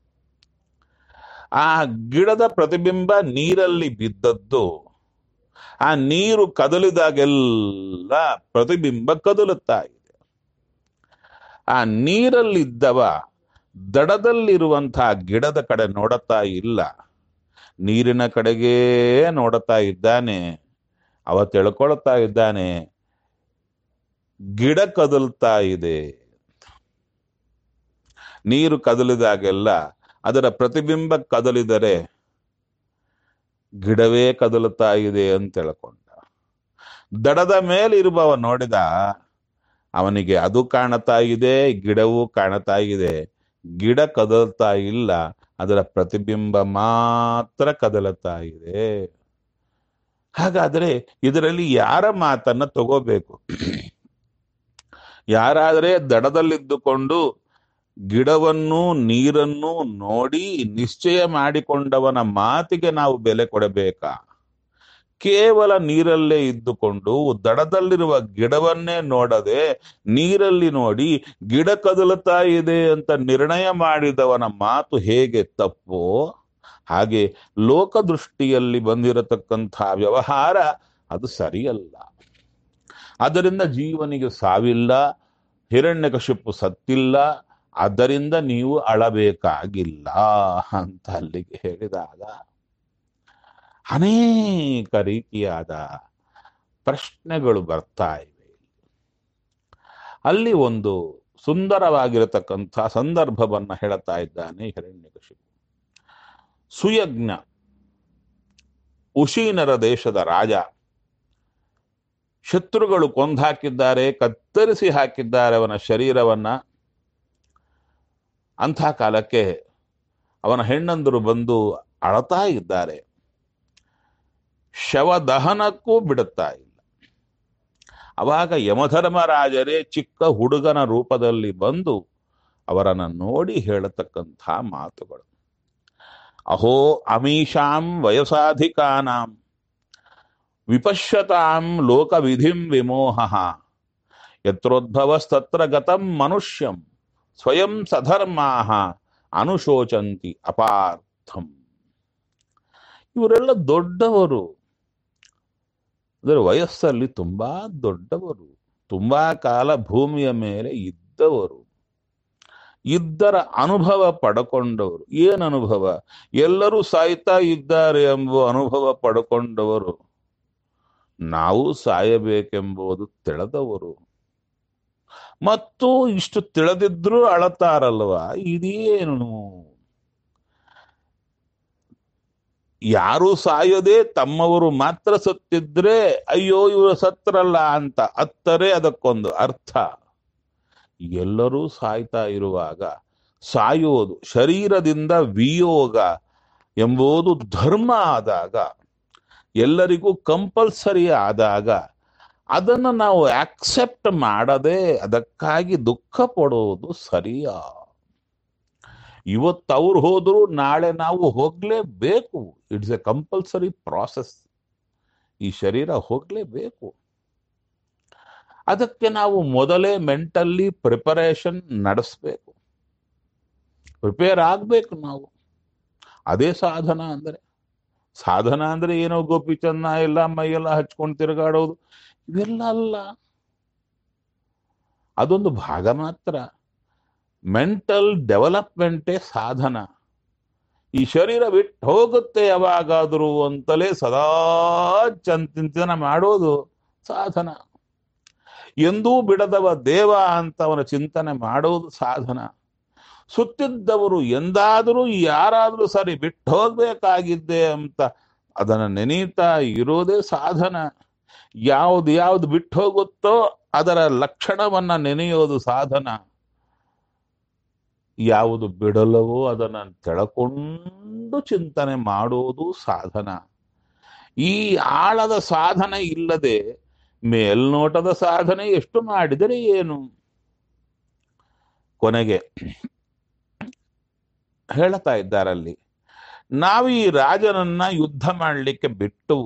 ಆ ಗಿಡದ ಪ್ರತಿಬಿಂಬ ನೀರಲ್ಲಿ ಬಿದ್ದದ್ದು ಆ ನೀರು ಕದಲಿದಾಗೆಲ್ಲ ಪ್ರತಿಬಿಂಬ ಕದಲುತ್ತಾ ಇದೆ ಆ ನೀರಲ್ಲಿದ್ದವ ದಡದಲ್ಲಿರುವಂತಹ ಗಿಡದ ಕಡೆ ನೋಡುತ್ತಾ ಇಲ್ಲ ನೀರಿನ ಕಡೆಗೇ ನೋಡುತ್ತಾ ಇದ್ದಾನೆ ಅವ ತಿಳ್ಕೊಳ್ತಾ ಇದ್ದಾನೆ ಗಿಡ ಕದಲ್ತಾ ಇದೆ ನೀರು ಕದಲಿದಾಗೆಲ್ಲ ಅದರ ಪ್ರತಿಬಿಂಬ ಕದಲಿದರೆ ಗಿಡವೇ ಕದಲುತ್ತಾ ಇದೆ ಅಂತ ತಿಳ್ಕೊಂಡ ದಡದ ಮೇಲೆ ಇರುವವ ನೋಡಿದ ಅವನಿಗೆ ಅದು ಕಾಣುತ್ತಾ ಇದೆ ಗಿಡವೂ ಕಾಣುತ್ತಾ ಇದೆ ಗಿಡ ಕದಲ್ತಾ ಇಲ್ಲ ಅದರ ಪ್ರತಿಬಿಂಬ ಮಾತ್ರ ಕದಲುತ್ತಾ ಇದೆ ಹಾಗಾದ್ರೆ ಇದರಲ್ಲಿ ಯಾರ ಮಾತನ್ನ ತಗೋಬೇಕು ಯಾರಾದರೆ ದಡದಲ್ಲಿದ್ದುಕೊಂಡು ಗಿಡವನ್ನು ನೀರನ್ನು ನೋಡಿ ನಿಶ್ಚಯ ಮಾಡಿಕೊಂಡವನ ಮಾತಿಗೆ ನಾವು ಬೆಲೆ ಕೊಡಬೇಕಾ ಕೇವಲ ನೀರಲ್ಲೇ ಇದ್ದುಕೊಂಡು ದಡದಲ್ಲಿರುವ ಗಿಡವನ್ನೇ ನೋಡದೆ ನೀರಲ್ಲಿ ನೋಡಿ ಗಿಡ ಕದಲುತ್ತಾ ಇದೆ ಅಂತ ನಿರ್ಣಯ ಮಾಡಿದವನ ಮಾತು ಹೇಗೆ ತಪ್ಪೋ ಹಾಗೆ ಲೋಕದೃಷ್ಟಿಯಲ್ಲಿ ಬಂದಿರತಕ್ಕಂಥ ವ್ಯವಹಾರ ಅದು ಸರಿಯಲ್ಲ ಅದರಿಂದ ಜೀವನಿಗೆ ಸಾವಿಲ್ಲ ಹಿರಣ್ಯಕಶಿಪು ಸತ್ತಿಲ್ಲ ಆದ್ದರಿಂದ ನೀವು ಅಳಬೇಕಾಗಿಲ್ಲ ಅಂತ ಅಲ್ಲಿಗೆ ಹೇಳಿದಾಗ ಅನೇಕ ರೀತಿಯಾದ ಪ್ರಶ್ನೆಗಳು ಬರ್ತಾ ಇವೆ ಅಲ್ಲಿ ಒಂದು ಸುಂದರವಾಗಿರತಕ್ಕಂಥ ಸಂದರ್ಭವನ್ನ ಹೇಳುತ್ತಾ ಇದ್ದಾನೆ ಹಿರಣ್ಯಕಶಿಪು ಸುಯಜ್ಞ ಉಶೀನರ ದೇಶದ ರಾಜ ಶತ್ರುಗಳು ಕೊಂದಾಕಿದ್ದಾರೆ ಕತ್ತರಿಸಿ ಹಾಕಿದ್ದಾರೆ ಅವನ ಶರೀರವನ್ನ ಅಂಥ ಕಾಲಕ್ಕೆ ಅವನ ಹೆಣ್ಣಂದರು ಬಂದು ಅಳತಾ ಇದ್ದಾರೆ ಶವ ದಹನಕ್ಕೂ ಬಿಡುತ್ತಾ ಇಲ್ಲ ಅವಾಗ ಯಮಧರ್ಮರಾಜರೇ ಚಿಕ್ಕ ಹುಡುಗನ ರೂಪದಲ್ಲಿ ಬಂದು ಅವರನ್ನು ನೋಡಿ ಹೇಳತಕ್ಕಂಥ ಮಾತುಗಳು ಅಹೋ ಅಮೀಷಾಂ ವಯಸಾಧಿಕಾನಾಂ ವಿಪಶ್ಯತಾಂ ಲೋಕವಿಧಿಂ ವಿಮೋಹ ಯತ್ರೋದ್ಭವಸ್ತತ್ರ ಗತಂ ಮನುಷ್ಯಂ ಸ್ವಯಂ ಸಧರ್ಮಾ ಅನುಶೋಚಂತಿ ಅಪಾರ್ಥಂ ಇವರೆಲ್ಲ ದೊಡ್ಡವರು ಅಂದರೆ ವಯಸ್ಸಲ್ಲಿ ತುಂಬಾ ದೊಡ್ಡವರು ತುಂಬಾ ಕಾಲ ಭೂಮಿಯ ಮೇಲೆ ಇದ್ದವರು ಇದ್ದರ ಅನುಭವ ಪಡ್ಕೊಂಡವರು ಏನು ಅನುಭವ ಎಲ್ಲರೂ ಸಾಯ್ತಾ ಇದ್ದಾರೆ ಎಂಬ ಅನುಭವ ಪಡ್ಕೊಂಡವರು ನಾವು ಸಾಯಬೇಕೆಂಬುದು ತಿಳಿದವರು ಮತ್ತು ಇಷ್ಟು ತಿಳಿದಿದ್ರೂ ಅಳತಾರಲ್ವಾ ಇದೇನು ಯಾರು ಸಾಯದೆ ತಮ್ಮವರು ಮಾತ್ರ ಸತ್ತಿದ್ರೆ ಅಯ್ಯೋ ಇವರು ಸತ್ರಲ್ಲ ಅಂತ ಅತ್ತರೆ ಅದಕ್ಕೊಂದು ಅರ್ಥ ಎಲ್ಲರೂ ಸಾಯ್ತಾ ಇರುವಾಗ ಸಾಯೋದು ಶರೀರದಿಂದ ವಿಯೋಗ ಎಂಬುದು ಧರ್ಮ ಆದಾಗ ಎಲ್ಲರಿಗೂ ಕಂಪಲ್ಸರಿ ಆದಾಗ ಅದನ್ನು ನಾವು ಆಕ್ಸೆಪ್ಟ್ ಮಾಡದೆ ಅದಕ್ಕಾಗಿ ದುಃಖ ಪಡೋದು ಸರಿಯಾ ಇವತ್ತು ಅವ್ರು ಹೋದ್ರು ನಾಳೆ ನಾವು ಹೋಗ್ಲೇಬೇಕು ಇಟ್ಸ್ ಎ ಕಂಪಲ್ಸರಿ ಪ್ರಾಸೆಸ್ ಈ ಶರೀರ ಹೋಗ್ಲೇಬೇಕು ಅದಕ್ಕೆ ನಾವು ಮೊದಲೇ ಮೆಂಟಲ್ಲಿ ಪ್ರಿಪರೇಷನ್ ನಡೆಸ್ಬೇಕು ಪ್ರಿಪೇರ್ ಆಗ್ಬೇಕು ನಾವು ಅದೇ ಸಾಧನ ಅಂದ್ರೆ ಸಾಧನ ಅಂದ್ರೆ ಏನೋ ಗೋಪಿ ಚೆನ್ನ ಎಲ್ಲ ಮೈಯೆಲ್ಲ ಹಚ್ಕೊಂಡು ತಿರುಗಾಡೋದು ಇವೆಲ್ಲ ಅಲ್ಲ ಅದೊಂದು ಭಾಗ ಮಾತ್ರ ಮೆಂಟಲ್ ಡೆವಲಪ್ಮೆಂಟೇ ಸಾಧನ ಈ ಶರೀರ ಬಿಟ್ಟು ಹೋಗುತ್ತೆ ಯಾವಾಗಾದರೂ ಅಂತಲೇ ಸದಾ ಚಿಂತನೆ ಮಾಡೋದು ಸಾಧನ ಎಂದೂ ಬಿಡದವ ದೇವ ಅಂತ ಅವನ ಚಿಂತನೆ ಮಾಡೋದು ಸಾಧನ ಸುತ್ತಿದ್ದವರು ಎಂದಾದರೂ ಯಾರಾದರೂ ಸರಿ ಬಿಟ್ಟು ಹೋಗ್ಬೇಕಾಗಿದ್ದೆ ಅಂತ ಅದನ್ನ ನೆನೀತಾ ಇರೋದೇ ಸಾಧನ ಯಾವ್ದು ಯಾವ್ದು ಬಿಟ್ಟು ಹೋಗುತ್ತೋ ಅದರ ಲಕ್ಷಣವನ್ನ ನೆನೆಯೋದು ಸಾಧನ ಯಾವುದು ಬಿಡಲವೋ ಅದನ್ನ ತೆಳಕೊಂಡು ಚಿಂತನೆ ಮಾಡೋದು ಸಾಧನ ಈ ಆಳದ ಸಾಧನೆ ಇಲ್ಲದೆ ಮೇಲ್ನೋಟದ ಸಾಧನೆ ಎಷ್ಟು ಮಾಡಿದರೆ ಏನು ಕೊನೆಗೆ ಹೇಳ್ತಾ ಇದ್ದಾರಲ್ಲಿ ನಾವು ಈ ರಾಜನನ್ನ ಯುದ್ಧ ಮಾಡಲಿಕ್ಕೆ ಬಿಟ್ಟು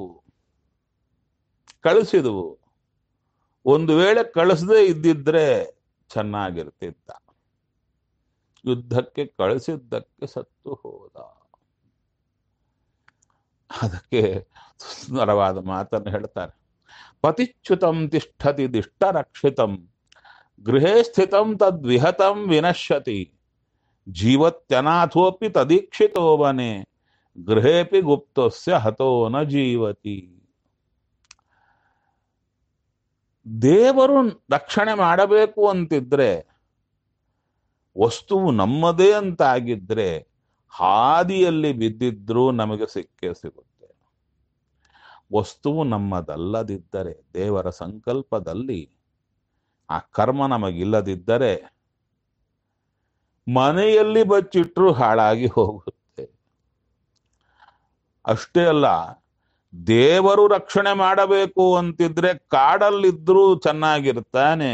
ಕಳಿಸಿದವು ಒಂದು ವೇಳೆ ಕಳಿಸದೇ ಇದ್ದಿದ್ರೆ ಚೆನ್ನಾಗಿರ್ತಿದ್ದ ಯುದ್ಧಕ್ಕೆ ಕಳಿಸಿದ್ದಕ್ಕೆ ಸತ್ತು ಹೋದ ಅದಕ್ಕೆ ಸುಂದರವಾದ ಮಾತನ್ನು ಹೇಳ್ತಾರೆ ಪತಿಚ್ಯುತಂ ತಿಷ್ಠತಿ ದಿಷ್ಟ ರಕ್ಷಿತಂ ಗೃಹೇ ಸ್ಥಿತಂ ತದ್ವಿಹತಂ ವಿನಶ್ಯತಿ ಜೀವತ್ಯನಾಥೋಪಿ ತದೀಕ್ಷಿತೋ ವನೆ ಗೃಹೇಪಿ ಗುಪ್ತಸ್ಯ ಹತೋ ನ ಜೀವತಿ ದೇವರು ರಕ್ಷಣೆ ಮಾಡಬೇಕು ಅಂತಿದ್ರೆ ವಸ್ತುವು ನಮ್ಮದೇ ಅಂತ ಆಗಿದ್ರೆ ಹಾದಿಯಲ್ಲಿ ಬಿದ್ದಿದ್ರೂ ನಮಗೆ ಸಿಕ್ಕೇ ಸಿಗುತ್ತೆ ವಸ್ತುವು ನಮ್ಮದಲ್ಲದಿದ್ದರೆ ದೇವರ ಸಂಕಲ್ಪದಲ್ಲಿ ಆ ಕರ್ಮ ನಮಗಿಲ್ಲದಿದ್ದರೆ ಮನೆಯಲ್ಲಿ ಬಚ್ಚಿಟ್ರು ಹಾಳಾಗಿ ಹೋಗುತ್ತೆ ಅಷ್ಟೇ ಅಲ್ಲ ದೇವರು ರಕ್ಷಣೆ ಮಾಡಬೇಕು ಅಂತಿದ್ರೆ ಕಾಡಲ್ಲಿದ್ರೂ ಚೆನ್ನಾಗಿರ್ತಾನೆ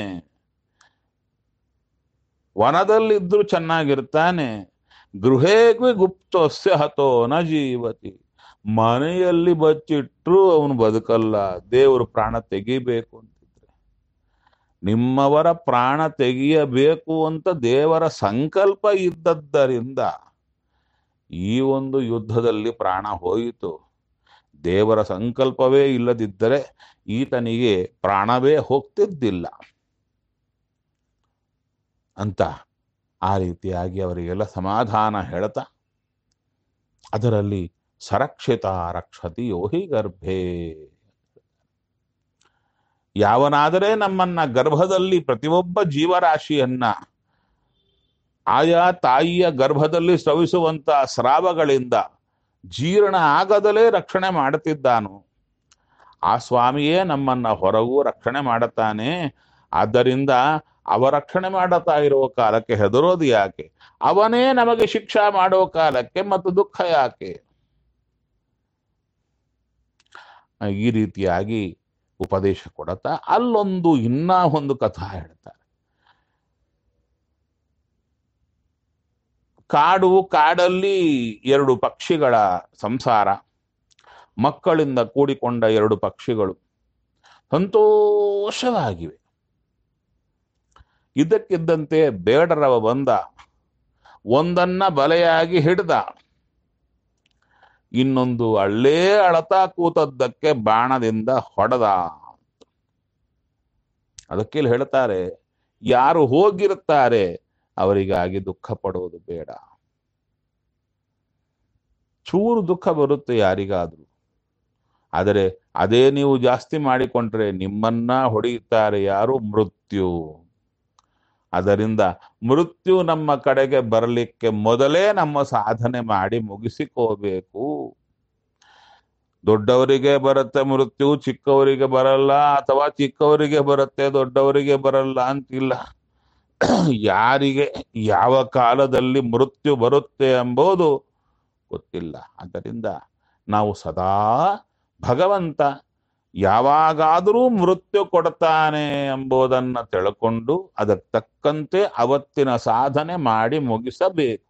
ವನದಲ್ಲಿದ್ರೂ ಚೆನ್ನಾಗಿರ್ತಾನೆ ಗೃಹೇಗೂ ಗುಪ್ತಸ್ಯ ಹತೋ ನ ಜೀವತಿ ಮನೆಯಲ್ಲಿ ಬಚ್ಚಿಟ್ರು ಅವನು ಬದುಕಲ್ಲ ದೇವರು ಪ್ರಾಣ ತೆಗಿಬೇಕು ಅಂತಿದ್ರೆ ನಿಮ್ಮವರ ಪ್ರಾಣ ತೆಗೆಯಬೇಕು ಅಂತ ದೇವರ ಸಂಕಲ್ಪ ಇದ್ದದ್ದರಿಂದ ಈ ಒಂದು ಯುದ್ಧದಲ್ಲಿ ಪ್ರಾಣ ಹೋಯಿತು ದೇವರ ಸಂಕಲ್ಪವೇ ಇಲ್ಲದಿದ್ದರೆ ಈತನಿಗೆ ಪ್ರಾಣವೇ ಹೋಗ್ತಿದ್ದಿಲ್ಲ ಅಂತ ಆ ರೀತಿಯಾಗಿ ಅವರಿಗೆಲ್ಲ ಸಮಾಧಾನ ಹೇಳ್ತಾ ಅದರಲ್ಲಿ ಸರಕ್ಷಿತ ರಕ್ಷತಿ ಯೋಹಿ ಗರ್ಭೇ ಯಾವನಾದರೆ ನಮ್ಮನ್ನ ಗರ್ಭದಲ್ಲಿ ಪ್ರತಿಯೊಬ್ಬ ಜೀವರಾಶಿಯನ್ನ ಆಯಾ ತಾಯಿಯ ಗರ್ಭದಲ್ಲಿ ಸ್ರವಿಸುವಂತ ಸ್ರಾವಗಳಿಂದ ಜೀರ್ಣ ಆಗದಲೇ ರಕ್ಷಣೆ ಮಾಡುತ್ತಿದ್ದಾನು ಆ ಸ್ವಾಮಿಯೇ ನಮ್ಮನ್ನ ಹೊರಗೂ ರಕ್ಷಣೆ ಮಾಡುತ್ತಾನೆ ಆದ್ದರಿಂದ ಅವ ರಕ್ಷಣೆ ಮಾಡುತ್ತಾ ಇರುವ ಕಾಲಕ್ಕೆ ಹೆದರೋದು ಯಾಕೆ ಅವನೇ ನಮಗೆ ಶಿಕ್ಷಾ ಮಾಡೋ ಕಾಲಕ್ಕೆ ಮತ್ತು ದುಃಖ ಯಾಕೆ ಈ ರೀತಿಯಾಗಿ ಉಪದೇಶ ಕೊಡತಾ ಅಲ್ಲೊಂದು ಇನ್ನ ಒಂದು ಕಥಾ ಹೇಳ್ತಾರೆ ಕಾಡು ಕಾಡಲ್ಲಿ ಎರಡು ಪಕ್ಷಿಗಳ ಸಂಸಾರ ಮಕ್ಕಳಿಂದ ಕೂಡಿಕೊಂಡ ಎರಡು ಪಕ್ಷಿಗಳು ಸಂತೋಷವಾಗಿವೆ ಇದ್ದಕ್ಕಿದ್ದಂತೆ ಬೇಡರವ ಬಂದ ಒಂದನ್ನ ಬಲೆಯಾಗಿ ಹಿಡ್ದ ಇನ್ನೊಂದು ಅಳ್ಳೇ ಅಳತಾ ಕೂತದ್ದಕ್ಕೆ ಬಾಣದಿಂದ ಹೊಡೆದ ಅದಕ್ಕೆ ಇಲ್ಲಿ ಹೇಳ್ತಾರೆ ಯಾರು ಹೋಗಿರುತ್ತಾರೆ ಅವರಿಗಾಗಿ ದುಃಖ ಪಡುವುದು ಬೇಡ ಚೂರು ದುಃಖ ಬರುತ್ತೆ ಯಾರಿಗಾದ್ರೂ ಆದರೆ ಅದೇ ನೀವು ಜಾಸ್ತಿ ಮಾಡಿಕೊಂಡ್ರೆ ನಿಮ್ಮನ್ನ ಹೊಡೆಯುತ್ತಾರೆ ಯಾರು ಮೃತ್ಯು ಅದರಿಂದ ಮೃತ್ಯು ನಮ್ಮ ಕಡೆಗೆ ಬರಲಿಕ್ಕೆ ಮೊದಲೇ ನಮ್ಮ ಸಾಧನೆ ಮಾಡಿ ಮುಗಿಸಿಕೋಬೇಕು ದೊಡ್ಡವರಿಗೆ ಬರುತ್ತೆ ಮೃತ್ಯು ಚಿಕ್ಕವರಿಗೆ ಬರಲ್ಲ ಅಥವಾ ಚಿಕ್ಕವರಿಗೆ ಬರುತ್ತೆ ದೊಡ್ಡವರಿಗೆ ಬರಲ್ಲ ಅಂತಿಲ್ಲ ಯಾರಿಗೆ ಯಾವ ಕಾಲದಲ್ಲಿ ಮೃತ್ಯು ಬರುತ್ತೆ ಎಂಬುದು ಗೊತ್ತಿಲ್ಲ ಆದ್ದರಿಂದ ನಾವು ಸದಾ ಭಗವಂತ ಯಾವಾಗಾದರೂ ಮೃತ್ಯು ಕೊಡ್ತಾನೆ ಎಂಬುದನ್ನು ತಿಳ್ಕೊಂಡು ಅದಕ್ಕೆ ತಕ್ಕಂತೆ ಅವತ್ತಿನ ಸಾಧನೆ ಮಾಡಿ ಮುಗಿಸಬೇಕು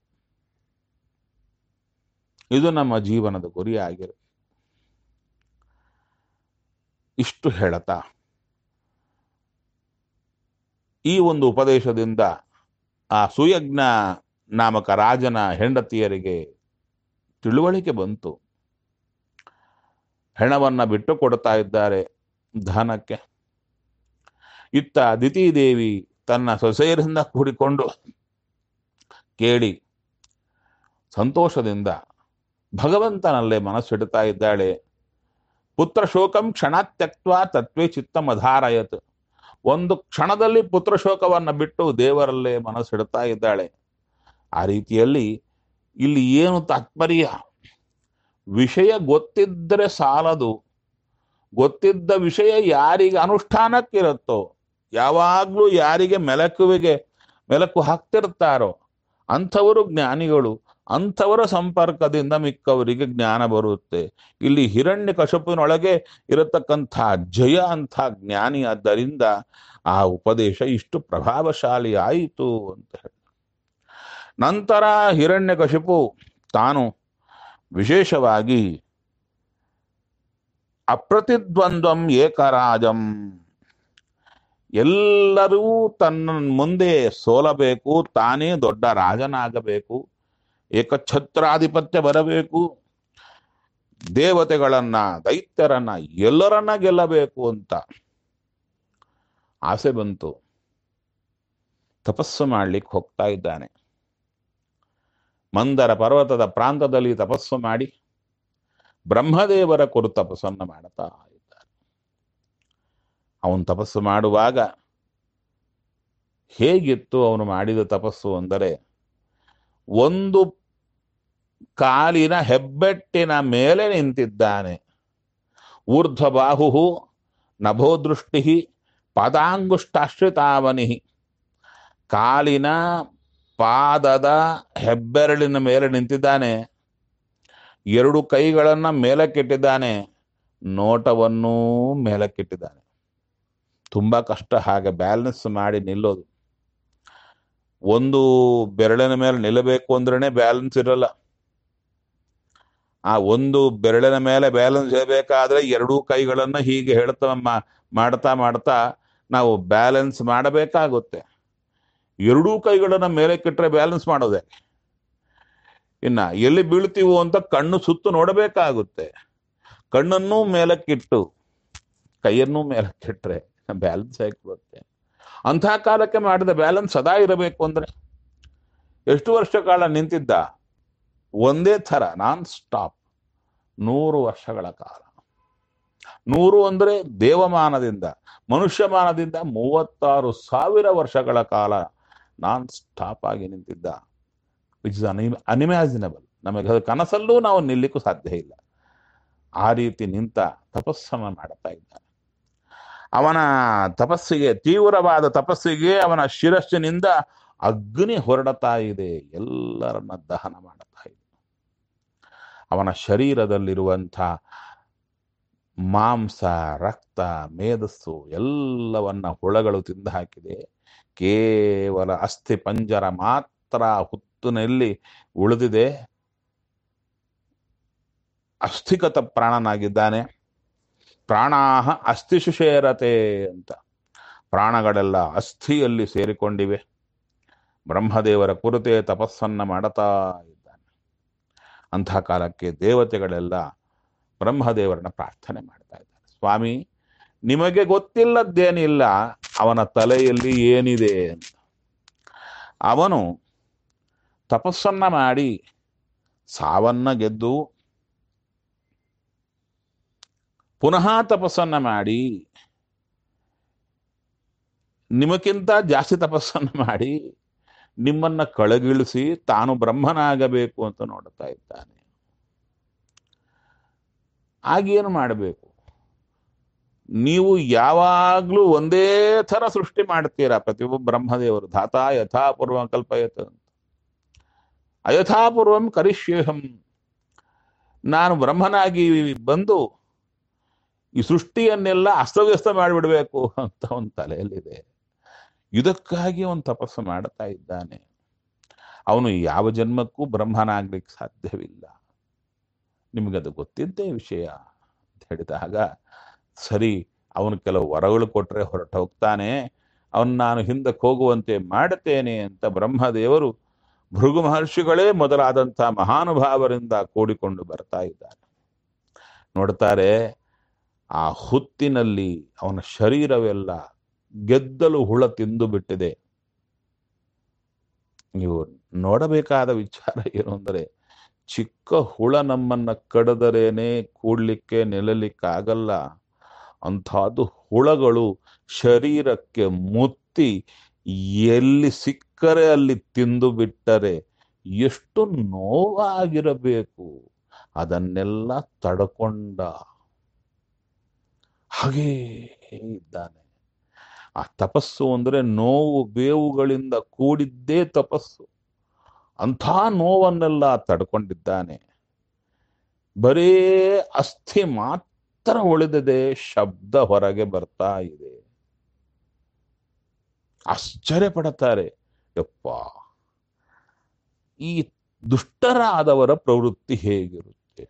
ಇದು ನಮ್ಮ ಜೀವನದ ಗುರಿಯಾಗಿರು ಇಷ್ಟು ಹೇಳತಾ ಈ ಒಂದು ಉಪದೇಶದಿಂದ ಆ ಸುಯಜ್ಞ ನಾಮಕ ರಾಜನ ಹೆಂಡತಿಯರಿಗೆ ತಿಳುವಳಿಕೆ ಬಂತು ಹೆಣವನ್ನ ಬಿಟ್ಟು ಕೊಡ್ತಾ ಇದ್ದಾರೆ ಧನಕ್ಕೆ ಇತ್ತ ದಿತಿದೇವಿ ತನ್ನ ಸೊಸೆಯರಿಂದ ಕೂಡಿಕೊಂಡು ಕೇಳಿ ಸಂತೋಷದಿಂದ ಭಗವಂತನಲ್ಲೇ ಮನಸ್ಸಿಡ್ತಾ ಇದ್ದಾಳೆ ಪುತ್ರ ಶೋಕಂ ಕ್ಷಣತ್ಯಕ್ವ ತತ್ವೇ ಚಿತ್ತಮಧಾರಯತ್ ಒಂದು ಕ್ಷಣದಲ್ಲಿ ಪುತ್ರ ಶೋಕವನ್ನ ಬಿಟ್ಟು ದೇವರಲ್ಲೇ ಮನಸ್ಸಿಡ್ತಾ ಇದ್ದಾಳೆ ಆ ರೀತಿಯಲ್ಲಿ ಇಲ್ಲಿ ಏನು ತಾತ್ಪರ್ಯ ವಿಷಯ ಗೊತ್ತಿದ್ದರೆ ಸಾಲದು ಗೊತ್ತಿದ್ದ ವಿಷಯ ಯಾರಿಗೆ ಅನುಷ್ಠಾನಕ್ಕಿರುತ್ತೋ ಯಾವಾಗಲೂ ಯಾರಿಗೆ ಮೆಲಕುವಿಗೆ ಮೆಲಕು ಹಾಕ್ತಿರ್ತಾರೋ ಅಂಥವರು ಜ್ಞಾನಿಗಳು ಅಂಥವರ ಸಂಪರ್ಕದಿಂದ ಮಿಕ್ಕವರಿಗೆ ಜ್ಞಾನ ಬರುತ್ತೆ ಇಲ್ಲಿ ಹಿರಣ್ಯ ಕಶಪಿನೊಳಗೆ ಇರತಕ್ಕಂಥ ಜಯ ಅಂಥ ಜ್ಞಾನಿ ಆದ್ದರಿಂದ ಆ ಉಪದೇಶ ಇಷ್ಟು ಪ್ರಭಾವಶಾಲಿ ಆಯಿತು ಅಂತ ಹೇಳಿ ನಂತರ ಹಿರಣ್ಯಕಶಿಪು ತಾನು ವಿಶೇಷವಾಗಿ ಅಪ್ರತಿದ್ವಂದ್ವಂ ಏಕರಾಜಂ ಎಲ್ಲರೂ ತನ್ನ ಮುಂದೆ ಸೋಲಬೇಕು ತಾನೇ ದೊಡ್ಡ ರಾಜನಾಗಬೇಕು ಏಕಛತ್ರಾಧಿಪತ್ಯ ಬರಬೇಕು ದೇವತೆಗಳನ್ನ ದೈತ್ಯರನ್ನ ಎಲ್ಲರನ್ನ ಗೆಲ್ಲಬೇಕು ಅಂತ ಆಸೆ ಬಂತು ತಪಸ್ಸು ಮಾಡ್ಲಿಕ್ಕೆ ಹೋಗ್ತಾ ಇದ್ದಾನೆ ಮಂದರ ಪರ್ವತದ ಪ್ರಾಂತದಲ್ಲಿ ತಪಸ್ಸು ಮಾಡಿ ಬ್ರಹ್ಮದೇವರ ಕುರು ತಪಸ್ಸನ್ನು ಮಾಡುತ್ತಾ ಇದ್ದಾನೆ ಅವನು ತಪಸ್ಸು ಮಾಡುವಾಗ ಹೇಗಿತ್ತು ಅವನು ಮಾಡಿದ ತಪಸ್ಸು ಅಂದರೆ ಒಂದು ಕಾಲಿನ ಹೆಬ್ಬೆಟ್ಟಿನ ಮೇಲೆ ನಿಂತಿದ್ದಾನೆ ಊರ್ಧ್ವಬಾಹು ನಭೋದೃಷ್ಟಿ ಪದಾಂಗುಷ್ಟಾಶ್ರಿತಾವನಿ ಕಾಲಿನ ಪಾದದ ಹೆಬ್ಬೆರಳಿನ ಮೇಲೆ ನಿಂತಿದ್ದಾನೆ ಎರಡು ಕೈಗಳನ್ನ ಮೇಲಕ್ಕಿಟ್ಟಿದ್ದಾನೆ ನೋಟವನ್ನೂ ಮೇಲಕ್ಕಿಟ್ಟಿದ್ದಾನೆ ತುಂಬಾ ಕಷ್ಟ ಹಾಗೆ ಬ್ಯಾಲೆನ್ಸ್ ಮಾಡಿ ನಿಲ್ಲೋದು ಒಂದು ಬೆರಳಿನ ಮೇಲೆ ನಿಲ್ಲಬೇಕು ಅಂದ್ರೇನೆ ಬ್ಯಾಲೆನ್ಸ್ ಇರಲ್ಲ ಆ ಒಂದು ಬೆರಳಿನ ಮೇಲೆ ಬ್ಯಾಲೆನ್ಸ್ ಇರಬೇಕಾದ್ರೆ ಎರಡೂ ಕೈಗಳನ್ನ ಹೀಗೆ ಹೇಳ್ತಾ ಮಾ- ಮಾಡ್ತಾ ಮಾಡ್ತಾ ನಾವು ಬ್ಯಾಲೆನ್ಸ್ ಮಾಡಬೇಕಾಗುತ್ತೆ ಎರಡೂ ಕೈಗಳನ್ನ ಮೇಲೆ ಕಿಟ್ರೆ ಬ್ಯಾಲೆನ್ಸ್ ಮಾಡೋದೆ ಇನ್ನ ಎಲ್ಲಿ ಬೀಳ್ತೀವೋ ಅಂತ ಕಣ್ಣು ಸುತ್ತು ನೋಡಬೇಕಾಗುತ್ತೆ ಕಣ್ಣನ್ನೂ ಮೇಲಕ್ಕಿಟ್ಟು ಕೈಯನ್ನೂ ಮೇಲಕ್ಕಿಟ್ರೆ ಬ್ಯಾಲೆನ್ಸ್ ಆಗಿ ಬರುತ್ತೆ ಅಂಥ ಕಾಲಕ್ಕೆ ಮಾಡಿದ ಬ್ಯಾಲೆನ್ಸ್ ಸದಾ ಇರಬೇಕು ಅಂದ್ರೆ ಎಷ್ಟು ವರ್ಷ ಕಾಲ ನಿಂತಿದ್ದ ಒಂದೇ ಥರ ನಾನ್ ಸ್ಟಾಪ್ ನೂರು ವರ್ಷಗಳ ಕಾಲ ನೂರು ಅಂದ್ರೆ ದೇವಮಾನದಿಂದ ಮನುಷ್ಯಮಾನದಿಂದ ಮೂವತ್ತಾರು ಸಾವಿರ ವರ್ಷಗಳ ಕಾಲ ನಾನ್ ಸ್ಟಾಪ್ ಆಗಿ ನಿಂತಿದ್ದ ವಿಚ್ ಇಸ್ ಅನಿ ಅನ್ಇಮ್ಯಾಜಿನಬಲ್ ನಮಗೆ ಅದು ಕನಸಲ್ಲೂ ನಾವು ನಿಲ್ಲಿಕ್ಕೂ ಸಾಧ್ಯ ಇಲ್ಲ ಆ ರೀತಿ ನಿಂತ ತಪಸ್ಸನ್ನು ಮಾಡುತ್ತಾ ಇದ್ದಾನೆ ಅವನ ತಪಸ್ಸಿಗೆ ತೀವ್ರವಾದ ತಪಸ್ಸಿಗೆ ಅವನ ಶಿರಸ್ಸಿನಿಂದ ಅಗ್ನಿ ಹೊರಡತಾ ಇದೆ ಎಲ್ಲರನ್ನ ದಹನ ಮಾಡುತ್ತಾ ಇದೆ ಅವನ ಶರೀರದಲ್ಲಿರುವಂಥ ಮಾಂಸ ರಕ್ತ ಮೇಧಸ್ಸು ಎಲ್ಲವನ್ನ ಹುಳಗಳು ತಿಂದು ಹಾಕಿದೆ ಕೇವಲ ಅಸ್ಥಿ ಪಂಜರ ಮಾತ್ರ ಹುತ್ತ ಹುತ್ತಿನಲ್ಲಿ ಉಳಿದಿದೆ ಅಸ್ಥಿಗತ ಪ್ರಾಣನಾಗಿದ್ದಾನೆ ಪ್ರಾಣಾಹ ಅಸ್ಥಿಶುಷೇರತೆ ಅಂತ ಪ್ರಾಣಗಳೆಲ್ಲ ಅಸ್ಥಿಯಲ್ಲಿ ಸೇರಿಕೊಂಡಿವೆ ಬ್ರಹ್ಮದೇವರ ಕುರಿತೇ ತಪಸ್ಸನ್ನ ಮಾಡುತ್ತಾ ಇದ್ದಾನೆ ಅಂಥ ಕಾಲಕ್ಕೆ ದೇವತೆಗಳೆಲ್ಲ ಬ್ರಹ್ಮದೇವರನ್ನ ಪ್ರಾರ್ಥನೆ ಮಾಡ್ತಾ ಇದ್ದಾರೆ ಸ್ವಾಮಿ ನಿಮಗೆ ಗೊತ್ತಿಲ್ಲದ್ದೇನಿಲ್ಲ ಅವನ ತಲೆಯಲ್ಲಿ ಏನಿದೆ ಅಂತ ಅವನು ತಪಸ್ಸನ್ನ ಮಾಡಿ ಸಾವನ್ನ ಗೆದ್ದು ಪುನಃ ತಪಸ್ಸನ್ನ ಮಾಡಿ ನಿಮಕ್ಕಿಂತ ಜಾಸ್ತಿ ತಪಸ್ಸನ್ನ ಮಾಡಿ ನಿಮ್ಮನ್ನ ಕಳಗಿಳಿಸಿ ತಾನು ಬ್ರಹ್ಮನಾಗಬೇಕು ಅಂತ ನೋಡ್ತಾ ಇದ್ದಾನೆ ಆಗೇನು ಮಾಡಬೇಕು ನೀವು ಯಾವಾಗ್ಲೂ ಒಂದೇ ಥರ ಸೃಷ್ಟಿ ಮಾಡ್ತೀರಾ ಪ್ರತಿಯೊಬ್ಬ ಬ್ರಹ್ಮದೇವರು ಧಾತಾ ಯಥಾಪೂರ್ವ ಕಲ್ಪಯತ ಅಂತ ಅಯಥಾಪೂರ್ವಂ ಕರಿಷ್ಯೇಹಂ ನಾನು ಬ್ರಹ್ಮನಾಗಿ ಬಂದು ಈ ಸೃಷ್ಟಿಯನ್ನೆಲ್ಲ ಅಸ್ತವ್ಯಸ್ತ ಮಾಡಿಬಿಡ್ಬೇಕು ಅಂತ ಒಂದು ತಲೆಯಲ್ಲಿದೆ ಇದಕ್ಕಾಗಿ ಅವನು ತಪಸ್ಸು ಮಾಡ್ತಾ ಇದ್ದಾನೆ ಅವನು ಯಾವ ಜನ್ಮಕ್ಕೂ ಬ್ರಹ್ಮನಾಗ್ಲಿಕ್ಕೆ ಸಾಧ್ಯವಿಲ್ಲ ನಿಮಗದು ಗೊತ್ತಿದ್ದೇ ವಿಷಯ ಅಂತ ಹೇಳಿದಾಗ ಸರಿ ಅವನು ಕೆಲವು ವರಗಳು ಕೊಟ್ಟರೆ ಹೊರಟು ಹೋಗ್ತಾನೆ ಅವನು ನಾನು ಹಿಂದಕ್ಕೆ ಹೋಗುವಂತೆ ಮಾಡುತ್ತೇನೆ ಅಂತ ಬ್ರಹ್ಮದೇವರು ಭೃಗು ಮಹರ್ಷಿಗಳೇ ಮೊದಲಾದಂಥ ಮಹಾನುಭಾವರಿಂದ ಕೂಡಿಕೊಂಡು ಬರ್ತಾ ಇದ್ದಾರೆ ನೋಡ್ತಾರೆ ಆ ಹುತ್ತಿನಲ್ಲಿ ಅವನ ಶರೀರವೆಲ್ಲ ಗೆದ್ದಲು ಹುಳ ತಿಂದು ಬಿಟ್ಟಿದೆ ನೀವು ನೋಡಬೇಕಾದ ವಿಚಾರ ಏನು ಅಂದರೆ ಚಿಕ್ಕ ಹುಳ ನಮ್ಮನ್ನ ಕಡದರೇನೆ ಕೂಡ್ಲಿಕ್ಕೆ ನಿಲ್ಲಲಿಕ್ಕಾಗಲ್ಲ ಅಂಥದ್ದು ಹುಳಗಳು ಶರೀರಕ್ಕೆ ಮುತ್ತಿ ಎಲ್ಲಿ ಸಿಕ್ಕರೆ ಅಲ್ಲಿ ತಿಂದು ಬಿಟ್ಟರೆ ಎಷ್ಟು ನೋವಾಗಿರಬೇಕು ಅದನ್ನೆಲ್ಲ ತಡ್ಕೊಂಡ ಹಾಗೇ ಇದ್ದಾನೆ ಆ ತಪಸ್ಸು ಅಂದ್ರೆ ನೋವು ಬೇವುಗಳಿಂದ ಕೂಡಿದ್ದೇ ತಪಸ್ಸು ಅಂಥ ನೋವನ್ನೆಲ್ಲ ತಡ್ಕೊಂಡಿದ್ದಾನೆ ಬರೇ ಅಸ್ಥಿ ಮಾತ್ರ ಉಳಿದಿದೆ ಶಬ್ದ ಹೊರಗೆ ಬರ್ತಾ ಇದೆ ಆಶ್ಚರ್ಯ ಪಡುತ್ತಾರೆ ಯಪ್ಪ ಈ ದುಷ್ಟರಾದವರ ಪ್ರವೃತ್ತಿ ಹೇಗಿರುತ್ತೆ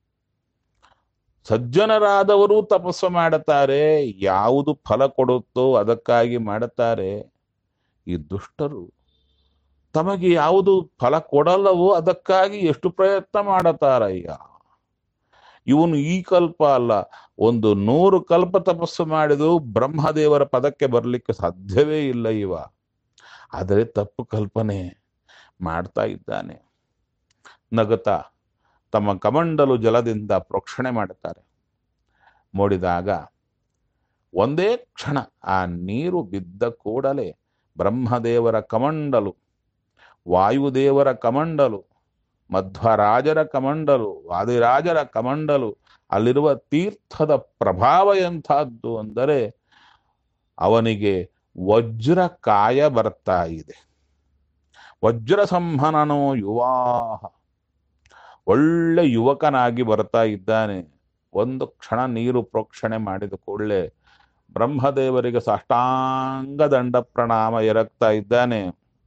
ಸಜ್ಜನರಾದವರು ತಪಸ್ಸು ಮಾಡುತ್ತಾರೆ ಯಾವುದು ಫಲ ಕೊಡುತ್ತೋ ಅದಕ್ಕಾಗಿ ಮಾಡುತ್ತಾರೆ ಈ ದುಷ್ಟರು ತಮಗೆ ಯಾವುದು ಫಲ ಕೊಡಲ್ಲವೋ ಅದಕ್ಕಾಗಿ ಎಷ್ಟು ಪ್ರಯತ್ನ ಮಾಡುತ್ತಾರಯ್ಯ ಇವನು ಈ ಕಲ್ಪ ಅಲ್ಲ ಒಂದು ನೂರು ಕಲ್ಪ ತಪಸ್ಸು ಮಾಡಿದು ಬ್ರಹ್ಮದೇವರ ಪದಕ್ಕೆ ಬರಲಿಕ್ಕೆ ಸಾಧ್ಯವೇ ಇಲ್ಲ ಇವ ಆದರೆ ತಪ್ಪು ಕಲ್ಪನೆ ಮಾಡ್ತಾ ಇದ್ದಾನೆ ನಗತ ತಮ್ಮ ಕಮಂಡಲು ಜಲದಿಂದ ಪ್ರೋಕ್ಷಣೆ ಮಾಡುತ್ತಾರೆ ನೋಡಿದಾಗ ಒಂದೇ ಕ್ಷಣ ಆ ನೀರು ಬಿದ್ದ ಕೂಡಲೇ ಬ್ರಹ್ಮದೇವರ ಕಮಂಡಲು ವಾಯುದೇವರ ಕಮಂಡಲು ಮಧ್ವರಾಜರ ಕಮಂಡಲು ವಾದಿರಾಜರ ಕಮಂಡಲು ಅಲ್ಲಿರುವ ತೀರ್ಥದ ಪ್ರಭಾವ ಎಂಥದ್ದು ಅಂದರೆ ಅವನಿಗೆ ವಜ್ರ ಕಾಯ ಬರ್ತಾ ಇದೆ ವಜ್ರ ಸಂಹನನೋ ಯುವಾಹ ಒಳ್ಳೆ ಯುವಕನಾಗಿ ಬರ್ತಾ ಇದ್ದಾನೆ ಒಂದು ಕ್ಷಣ ನೀರು ಪ್ರೋಕ್ಷಣೆ ಮಾಡಿದ ಕೂಡಲೇ ಬ್ರಹ್ಮದೇವರಿಗೆ ಸಾಷ್ಟಾಂಗ ದಂಡ ಪ್ರಣಾಮ ಎರಗ್ತಾ ಇದ್ದಾನೆ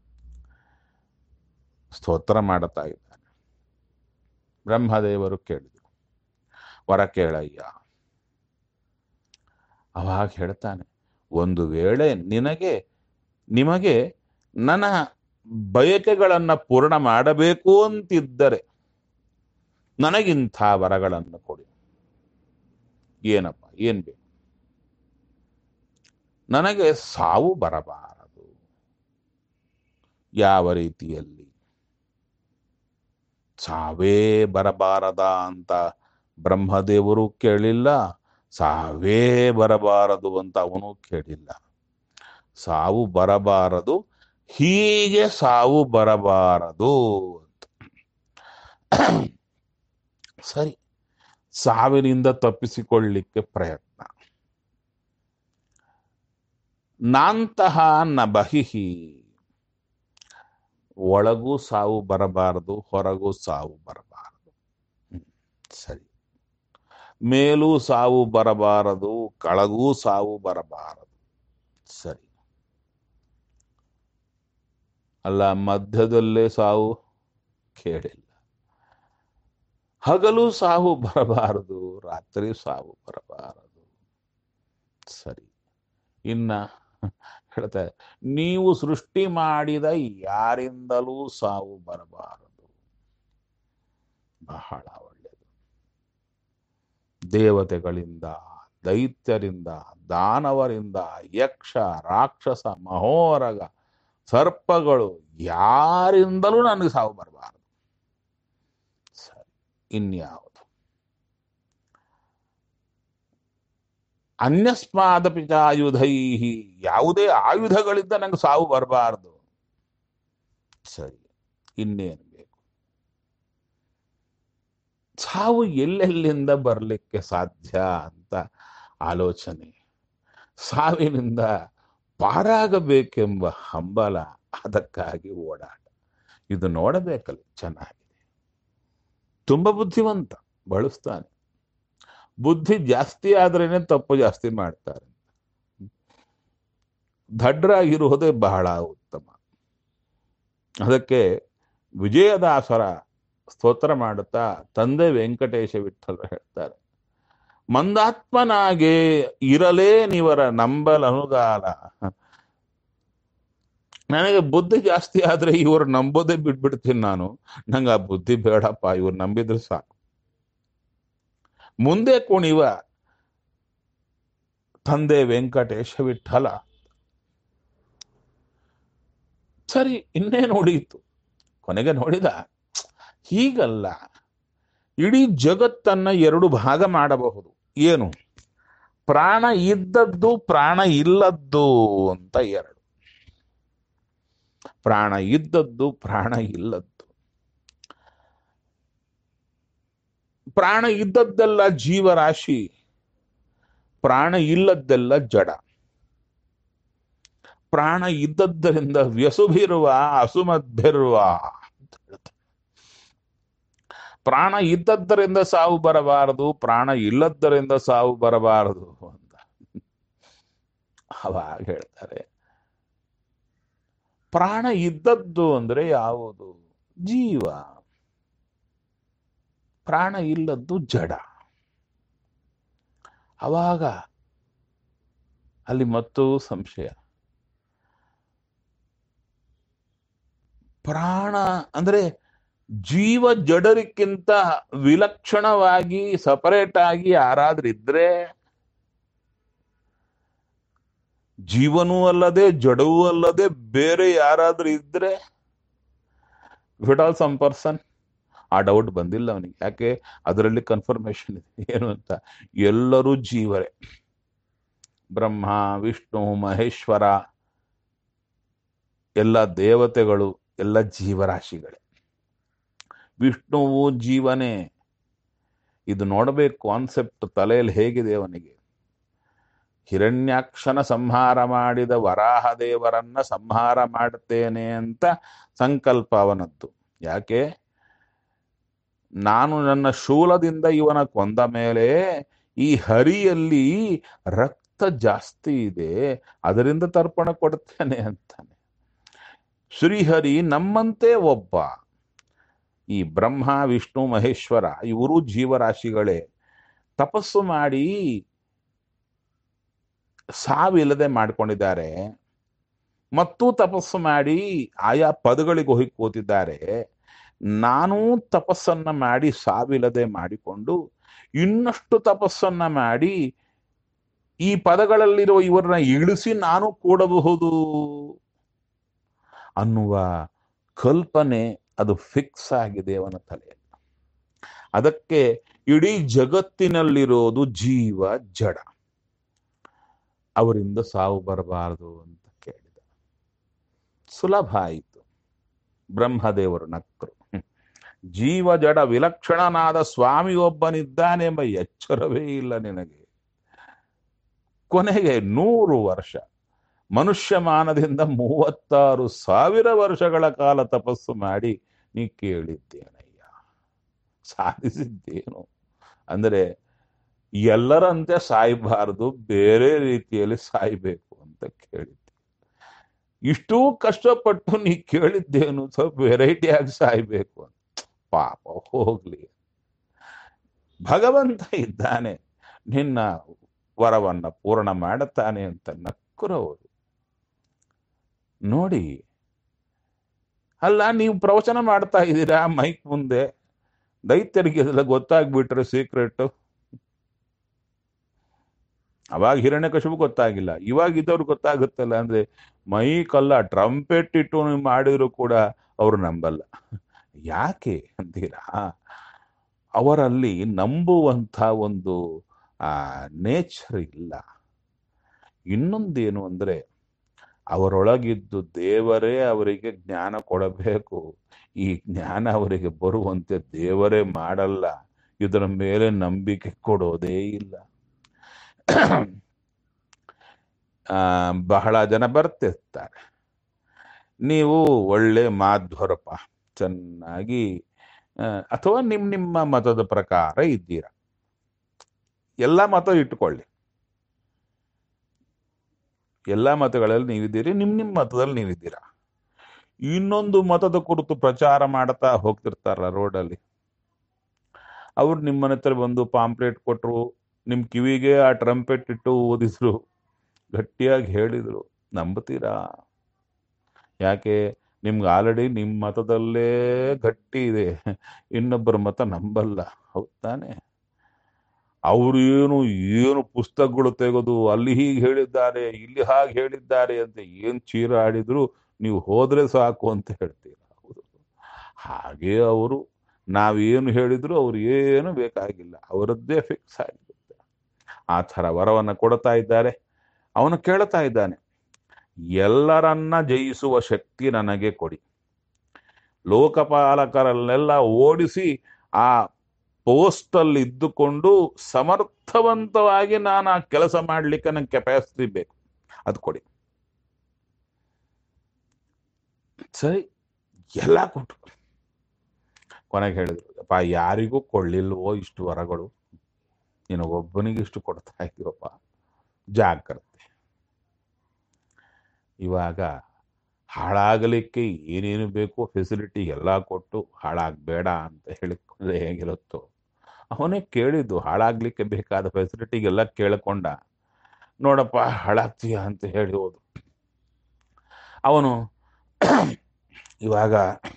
ಸ್ತೋತ್ರ ಮಾಡುತ್ತಾ ಇದ್ದಾನೆ ಬ್ರಹ್ಮದೇವರು ಕೇಳಿದರು ವರ ಕೇಳಯ್ಯ ಅವಾಗ ಹೇಳ್ತಾನೆ ಒಂದು ವೇಳೆ ನಿನಗೆ ನಿಮಗೆ ನನ್ನ ಬಯಕೆಗಳನ್ನ ಪೂರ್ಣ ಮಾಡಬೇಕು ಅಂತಿದ್ದರೆ ನನಗಿಂಥ ವರಗಳನ್ನು ಕೊಡಿ ಏನಪ್ಪ ಏನ್ ಬೇಕು ನನಗೆ ಸಾವು ಬರಬಾರದು ಯಾವ ರೀತಿಯಲ್ಲಿ ಸಾವೇ ಬರಬಾರದ ಅಂತ ಬ್ರಹ್ಮದೇವರು ಕೇಳಿಲ್ಲ ಸಾವೇ ಬರಬಾರದು ಅಂತ ಅವನು ಕೇಳಿಲ್ಲ ಸಾವು ಬರಬಾರದು ಹೀಗೆ ಸಾವು ಬರಬಾರದು ಅಂತ ಸರಿ ಸಾವಿನಿಂದ ತಪ್ಪಿಸಿಕೊಳ್ಳಿಕ್ಕೆ ಪ್ರಯತ್ನ ನಾಂತಹ ನ ಬಹಿಹಿ ಒಳಗೂ ಸಾವು ಬರಬಾರದು ಹೊರಗೂ ಸಾವು ಬರಬಾರದು ಹ್ಮ್, ಸರಿ ಮೇಲೂ ಸಾವು ಬರಬಾರದು ಕೆಳಗೂ ಸಾವು ಬರಬಾರದು ಸರಿ ಅಲ್ಲ ಮಧ್ಯದಲ್ಲೇ ಸಾವು ಕೇಳಿಲ್ಲ ಹಗಲು ಸಾವು ಬರಬಾರದು ರಾತ್ರಿ ಸಾವು ಬರಬಾರದು ಸರಿ ಇನ್ನ ಹೇಳ್ತಾರೆ ನೀವು ಸೃಷ್ಟಿ ಮಾಡಿದ ಯಾರಿಂದಲೂ ಸಾವು ಬರಬಾರದು ಬಹಳ ಒಳ್ಳೆಯದು ದೇವತೆಗಳಿಂದ ದೈತ್ಯರಿಂದ ದಾನವರಿಂದ ಯಕ್ಷ ರಾಕ್ಷಸ ಮಹೋರಗ ಸರ್ಪಗಳು ಯಾರಿಂದಲೂ ನನಗೆ ಸಾವು ಬರಬಾರದು ಸರಿ ಇನ್ಯಾವುದು ಅನ್ಯಸ್ಮಾದಪಿ ಆಯುಧೈ ಯಾವುದೇ ಆಯುಧಗಳಿಂದ ನಂಗೆ ಸಾವು ಬರಬಾರದು ಸರಿ ಇನ್ನೇನು ಬೇಕು ಸಾವು ಎಲ್ಲೆಲ್ಲಿಂದ ಬರಲಿಕ್ಕೆ ಸಾಧ್ಯ ಅಂತ ಆಲೋಚನೆ ಸಾವಿನಿಂದ ಪಾರಾಗಬೇಕೆಂಬ ಹಂಬಲ ಅದಕ್ಕಾಗಿ ಓಡಾಟ ಇದು ನೋಡಬೇಕಲ್ಲ ಚೆನ್ನಾಗಿದೆ ತುಂಬ ಬುದ್ಧಿವಂತ ಬಳಸ್ತಾನೆ ಬುದ್ಧಿ ಜಾಸ್ತಿ ಆದ್ರೇನೆ ತಪ್ಪು ಜಾಸ್ತಿ ಮಾಡ್ತಾರೆ ದಡ್ರಾಗಿರುವುದೇ ಬಹಳ ಉತ್ತಮ ಅದಕ್ಕೆ ವಿಜಯದಾಸರ ಸ್ತೋತ್ರ ಮಾಡುತ್ತಾ ತಂದೆ ವೆಂಕಟೇಶ ವಿಠಲ ಹೇಳ್ತಾರೆ ಮಂದಾತ್ಮನಾಗೆ ಇರಲೇ ನೀವರ ನಂಬಲನುಗಾಲ ನನಗೆ ಬುದ್ಧಿ ಜಾಸ್ತಿ ಆದ್ರೆ ಇವ್ರು ನಂಬೋದೇ ಬಿಟ್ಬಿಡ್ತೀನಿ ನಾನು ನಂಗೆ ಆ ಬುದ್ಧಿ ಬೇಡಪ್ಪ ಇವ್ರು ನಂಬಿದ್ರೆ ಸಾಕು ಮುಂದೆ ಕುಣಿವ ತಂದೆ ವೆಂಕಟೇಶ ವಿಠಲ ಸರಿ ಇನ್ನೇನು ಉಳಿಯಿತು ಕೊನೆಗೆ ನೋಡಿದ ಹೀಗಲ್ಲ ಇಡೀ ಜಗತ್ತನ್ನ ಎರಡು ಭಾಗ ಮಾಡಬಹುದು ಏನು ಪ್ರಾಣ ಇದ್ದದ್ದು ಪ್ರಾಣ ಇಲ್ಲದ್ದು ಅಂತ ಎರಡು ಪ್ರಾಣ ಇದ್ದದ್ದು ಪ್ರಾಣ ಇಲ್ಲದ್ದು ಪ್ರಾಣ ಇದ್ದದ್ದೆಲ್ಲ ಜೀವರಾಶಿ ಪ್ರಾಣ ಇಲ್ಲದ್ದೆಲ್ಲ ಜಡ ಪ್ರಾಣ ಇದ್ದದ್ದರಿಂದ ವ್ಯಸುಭಿರುವ ಅಸುಮದ್ಭಿರುವ ಅಂತ ಹೇಳ್ತಾರೆ ಪ್ರಾಣ ಇದ್ದದ್ದರಿಂದ ಸಾವು ಬರಬಾರದು ಪ್ರಾಣ ಇಲ್ಲದ್ದರಿಂದ ಸಾವು ಬರಬಾರದು ಅಂತ ಅವಾಗ ಹೇಳ್ತಾರೆ ಪ್ರಾಣ ಇದ್ದದ್ದು ಅಂದ್ರೆ ಯಾವುದು ಜೀವ ಪ್ರಾಣ ಇಲ್ಲದ್ದು ಜಡ ಅವಾಗ ಅಲ್ಲಿ ಮತ್ತೂ ಸಂಶಯ ಪ್ರಾಣ ಅಂದ್ರೆ ಜೀವ ಜಡರಿಕ್ಕಿಂತ ವಿಲಕ್ಷಣವಾಗಿ ಸಪರೇಟ್ ಆಗಿ ಯಾರಾದ್ರೂ ಇದ್ರೆ ಜೀವನೂ ಅಲ್ಲದೆ ಜಡವೂ ಅಲ್ಲದೆ ಬೇರೆ ಯಾರಾದ್ರೂ ಇದ್ರೆ ವಿಟ್ ಆಲ್ ಸಮ್ ಪರ್ಸನ್ ಆ ಡೌಟ್ ಬಂದಿಲ್ಲ ಅವನಿಗೆ ಯಾಕೆ ಅದರಲ್ಲಿ ಕನ್ಫರ್ಮೇಶನ್ ಇದೆ ಏನು ಅಂತ ಎಲ್ಲರೂ ಜೀವರೇ ಬ್ರಹ್ಮ ವಿಷ್ಣು ಮಹೇಶ್ವರ ಎಲ್ಲ ದೇವತೆಗಳು ಎಲ್ಲ ಜೀವರಾಶಿಗಳೇ ವಿಷ್ಣುವು ಜೀವನೇ ಇದು ನೋಡಬೇಕು ಕಾನ್ಸೆಪ್ಟ್ ತಲೆಯಲ್ಲಿ ಹೇಗಿದೆ ಅವನಿಗೆ ಹಿರಣ್ಯಾಕ್ಷನ ಸಂಹಾರ ಮಾಡಿದ ವರಾಹ ದೇವರನ್ನ ಸಂಹಾರ ಮಾಡುತ್ತೇನೆ ಅಂತ ಸಂಕಲ್ಪ ಅವನದ್ದು ಯಾಕೆ ನಾನು ನನ್ನ ಶೂಲದಿಂದ ಇವನ ಕೊಂದ ಮೇಲೆ ಈ ಹರಿಯಲ್ಲಿ ರಕ್ತ ಜಾಸ್ತಿ ಇದೆ ಅದರಿಂದ ತರ್ಪಣ ಕೊಡ್ತೇನೆ ಅಂತಾನೆ ಶ್ರೀಹರಿ ನಮ್ಮಂತೆ ಒಬ್ಬ ಈ ಬ್ರಹ್ಮ ವಿಷ್ಣು ಮಹೇಶ್ವರ ಇವರು ಜೀವರಾಶಿಗಳೇ ತಪಸ್ಸು ಮಾಡಿ ಸಾವಿಲ್ಲದೆ ಮಾಡ್ಕೊಂಡಿದ್ದಾರೆ ಮತ್ತು ತಪಸ್ಸು ಮಾಡಿ ಆಯಾ ಪದಗಳಿಗೆ ಹೋಗಿ ಕೂತಿದ್ದಾರೆ ನಾನೂ ತಪಸ್ಸನ್ನ ಮಾಡಿ ಸಾವಿಲ್ಲದೆ ಮಾಡಿಕೊಂಡು ಇನ್ನಷ್ಟು ತಪಸ್ಸನ್ನ ಮಾಡಿ ಈ ಪದಗಳಲ್ಲಿರುವ ಇವರನ್ನ ಇಳಿಸಿ ನಾನು ಕೂಡಬಹುದು ಅನ್ನುವ ಕಲ್ಪನೆ ಅದು ಫಿಕ್ಸ್ ಆಗಿದೆ ಅವನ ತಲೆಯಲ್ಲಿ ಅದಕ್ಕೆ ಇಡೀ ಜಗತ್ತಿನಲ್ಲಿರೋದು ಜೀವ ಜಡ ಅವರಿಂದ ಸಾವು ಬರಬಾರದು ಅಂತ ಕೇಳಿದ ಸುಲಭ ಆಯಿತು ಬ್ರಹ್ಮದೇವರು ನಕ್ಕರು ಜೀವ ಜಡ ವಿಲಕ್ಷಣನಾದ ಸ್ವಾಮಿ ಒಬ್ಬನಿದ್ದಾನೆಂಬ ಎಚ್ಚರವೇ ಇಲ್ಲ ನಿನಗೆ ಕೊನೆಗೆ ನೂರು ವರ್ಷ ಮನುಷ್ಯ ಮಾನದಿಂದ ಮೂವತ್ತಾರು ಸಾವಿರ ವರ್ಷಗಳ ಕಾಲ ತಪಸ್ಸು ಮಾಡಿ ನೀ ಕೇಳಿದ್ದೇನಯ್ಯ ಸಾಧಿಸಿದ್ದೇನು ಅಂದರೆ ಎಲ್ಲರಂತೆ ಸಾಯಬಾರದು ಬೇರೆ ರೀತಿಯಲ್ಲಿ ಸಾಯ್ಬೇಕು ಅಂತ ಕೇಳಿದ್ದೆ ಇಷ್ಟೂ ಕಷ್ಟಪಟ್ಟು ನೀ ಕೇಳಿದ್ದೇನು ಸ್ವಲ್ಪ ವೆರೈಟಿ ಆಗಿ ಸಾಯ್ಬೇಕು ಅಂತ ಪಾಪ ಹೋಗ್ಲಿ ಭಗವಂತ ಇದ್ದಾನೆ ನಿನ್ನ ವರವನ್ನ ಪೂರ್ಣ ಮಾಡುತ್ತಾನೆ ಅಂತ ನಕ್ಕುರವರು ನೋಡಿ ಅಲ್ಲ ನೀವು ಪ್ರವಚನ ಮಾಡ್ತಾ ಇದ್ದೀರಾ ಮೈಕ್ ಮುಂದೆ ದೈತ್ಯರಿಗೆ ಇದೆಲ್ಲ ಗೊತ್ತಾಗ್ಬಿಟ್ರೆ ಸೀಕ್ರೆಟ್ ಅವಾಗ ಹಿರಣ್ಯಕಶಿಪು ಗೊತ್ತಾಗಿಲ್ಲ ಇವಾಗ ಇದ್ದವ್ರು ಗೊತ್ತಾಗುತ್ತಲ್ಲ ಅಂದ್ರೆ ಮೈಕ್ ಅಲ್ಲ ಟ್ರಂಪೆಟ್ ಇಟ್ಟು ನೀವು ಮಾಡಿದ್ರು ಕೂಡ ಅವರು ನಂಬಲ್ಲ ಯಾಕೆ ಅಂತೀರಾ ಅವರಲ್ಲಿ ನಂಬುವಂಥ ಒಂದು ಆ ನೇಚರ್ ಇಲ್ಲ ಇನ್ನೊಂದೇನು ಅಂದ್ರೆ ಅವರೊಳಗಿದ್ದು ದೇವರೇ ಅವರಿಗೆ ಜ್ಞಾನ ಕೊಡಬೇಕು ಈ ಜ್ಞಾನ ಅವರಿಗೆ ಬರುವಂತೆ ದೇವರೇ ಮಾಡಲ್ಲ ಇದರ ಮೇಲೆ ನಂಬಿಕೆ ಕೊಡೋದೇ ಇಲ್ಲ ಆ, ಬಹಳ ಜನ ಬರ್ತಿರ್ತಾರೆ ನೀವು ಒಳ್ಳೆ ಮಾಧ್ವರಪ್ಪ ಚೆನ್ನಾಗಿ ಆ, ಅಥವಾ ನಿಮ್ ನಿಮ್ಮ ಮತದ ಪ್ರಕಾರ ಇದ್ದೀರಾ ಎಲ್ಲ ಮತ ಇಟ್ಟುಕೊಳ್ಳಿ ಎಲ್ಲ ಮತಗಳಲ್ಲಿ ನೀವಿದ್ದೀರಿ ನಿಮ್ ನಿಮ್ ಮತದಲ್ಲಿ ನೀವಿದ್ದೀರಾ ಇನ್ನೊಂದು ಮತದ ಕುರಿತು ಪ್ರಚಾರ ಮಾಡ್ತಾ ಹೋಗ್ತಿರ್ತಾರಲ್ಲ ರೋಡಲ್ಲಿ ಅವ್ರು ನಿಮ್ಮನೆ ಹತ್ರ ಬಂದು ಪಾಂಪ್ಲೇಟ್ ಕೊಟ್ರು ನಿಮ್ ಕಿವಿಗೆ ಆ ಟ್ರಂಪೆಟ್ ಇಟ್ಟು ಓದಿದ್ರು ಗಟ್ಟಿಯಾಗಿ ಹೇಳಿದ್ರು ನಂಬುತ್ತೀರಾ ಯಾಕೆ ನಿಮ್ಗೆ ಆಲ್ರೆಡಿ ನಿಮ್ಮ ಮತದಲ್ಲೇ ಗಟ್ಟಿ ಇದೆ ಇನ್ನೊಬ್ಬರ ಮತ ನಂಬಲ್ಲ ಹೌದ್ ತಾನೆ ಅವ್ರು ಏನು ಏನು ಪುಸ್ತಕಗಳು ತೆಗೆದು ಅಲ್ಲಿ ಹೀಗೆ ಹೇಳಿದ್ದಾರೆ ಇಲ್ಲಿ ಹಾಗೆ ಹೇಳಿದ್ದಾರೆ ಅಂತ ಏನ್ ಚೀರ ಆಡಿದ್ರು ನೀವು ಹೋದ್ರೆ ಸಾಕು ಅಂತ ಹೇಳ್ತೀರಾ ಹೌದು ಹಾಗೆ ಅವರು ನಾವೇನು ಹೇಳಿದ್ರು ಅವ್ರು ಏನು ಬೇಕಾಗಿಲ್ಲ ಅವರದ್ದೇ ಫಿಕ್ಸ್ ಆಗಿರುತ್ತೆ ಆ ಥರ ವರವನ್ನು ಕೊಡ್ತಾ ಇದ್ದಾರೆ ಅವನು ಕೇಳ್ತಾ ಇದ್ದಾನೆ ಎಲ್ಲರನ್ನ ಜಯಿಸುವ ಶಕ್ತಿ ನನಗೆ ಕೊಡಿ ಲೋಕಪಾಲಕರನ್ನೆಲ್ಲ ಓಡಿಸಿ ಆ ಪೋಸ್ಟಲ್ಲಿ ಇದ್ದುಕೊಂಡು ಸಮರ್ಥವಂತವಾಗಿ ನಾನು ಆ ಕೆಲಸ ಮಾಡಲಿಕ್ಕೆ ನಂಗೆ ಕೆಪಾಸಿಟಿ ಬೇಕು ಅದು ಕೊಡಿ ಸರಿ ಎಲ್ಲ ಕೊಟ್ಟರು ಕೊನೆಗೆ ಹೇಳಿದ್ರು ಅಪ್ಪ ಯಾರಿಗೂ ಕೊಳ್ಳಿಲ್ವೋ ಇಷ್ಟು ವರಗಳು ನೀನು ಒಬ್ಬನಿಗೆ ಇಷ್ಟು ಕೊಡ್ತಾ ಇದೀವಪ್ಪ ಜಾಗ್ರತೆ ಇವಾಗ ಹಾಳಾಗಲಿಕ್ಕೆ ಏನೇನು ಬೇಕೋ ಫೆಸಿಲಿಟಿ ಎಲ್ಲ ಕೊಟ್ಟು ಹಾಳಾಗಬೇಡ ಅಂತ ಹೇಳಿಕೊಂಡ್ರೆ ಹೇಗಿರುತ್ತೋ ಅವನೇ ಕೇಳಿದ್ದು ಹಾಳಾಗ್ಲಿಕ್ಕೆ ಬೇಕಾದ ಫೆಸಿಲಿಟಿಗೆಲ್ಲ ಕೇಳ್ಕೊಂಡ ನೋಡಪ್ಪ ಹಾಳಾಗ್ತೀಯ ಅಂತ ಹೇಳಿ ಹೋದು ಅವನು ಇವಾಗ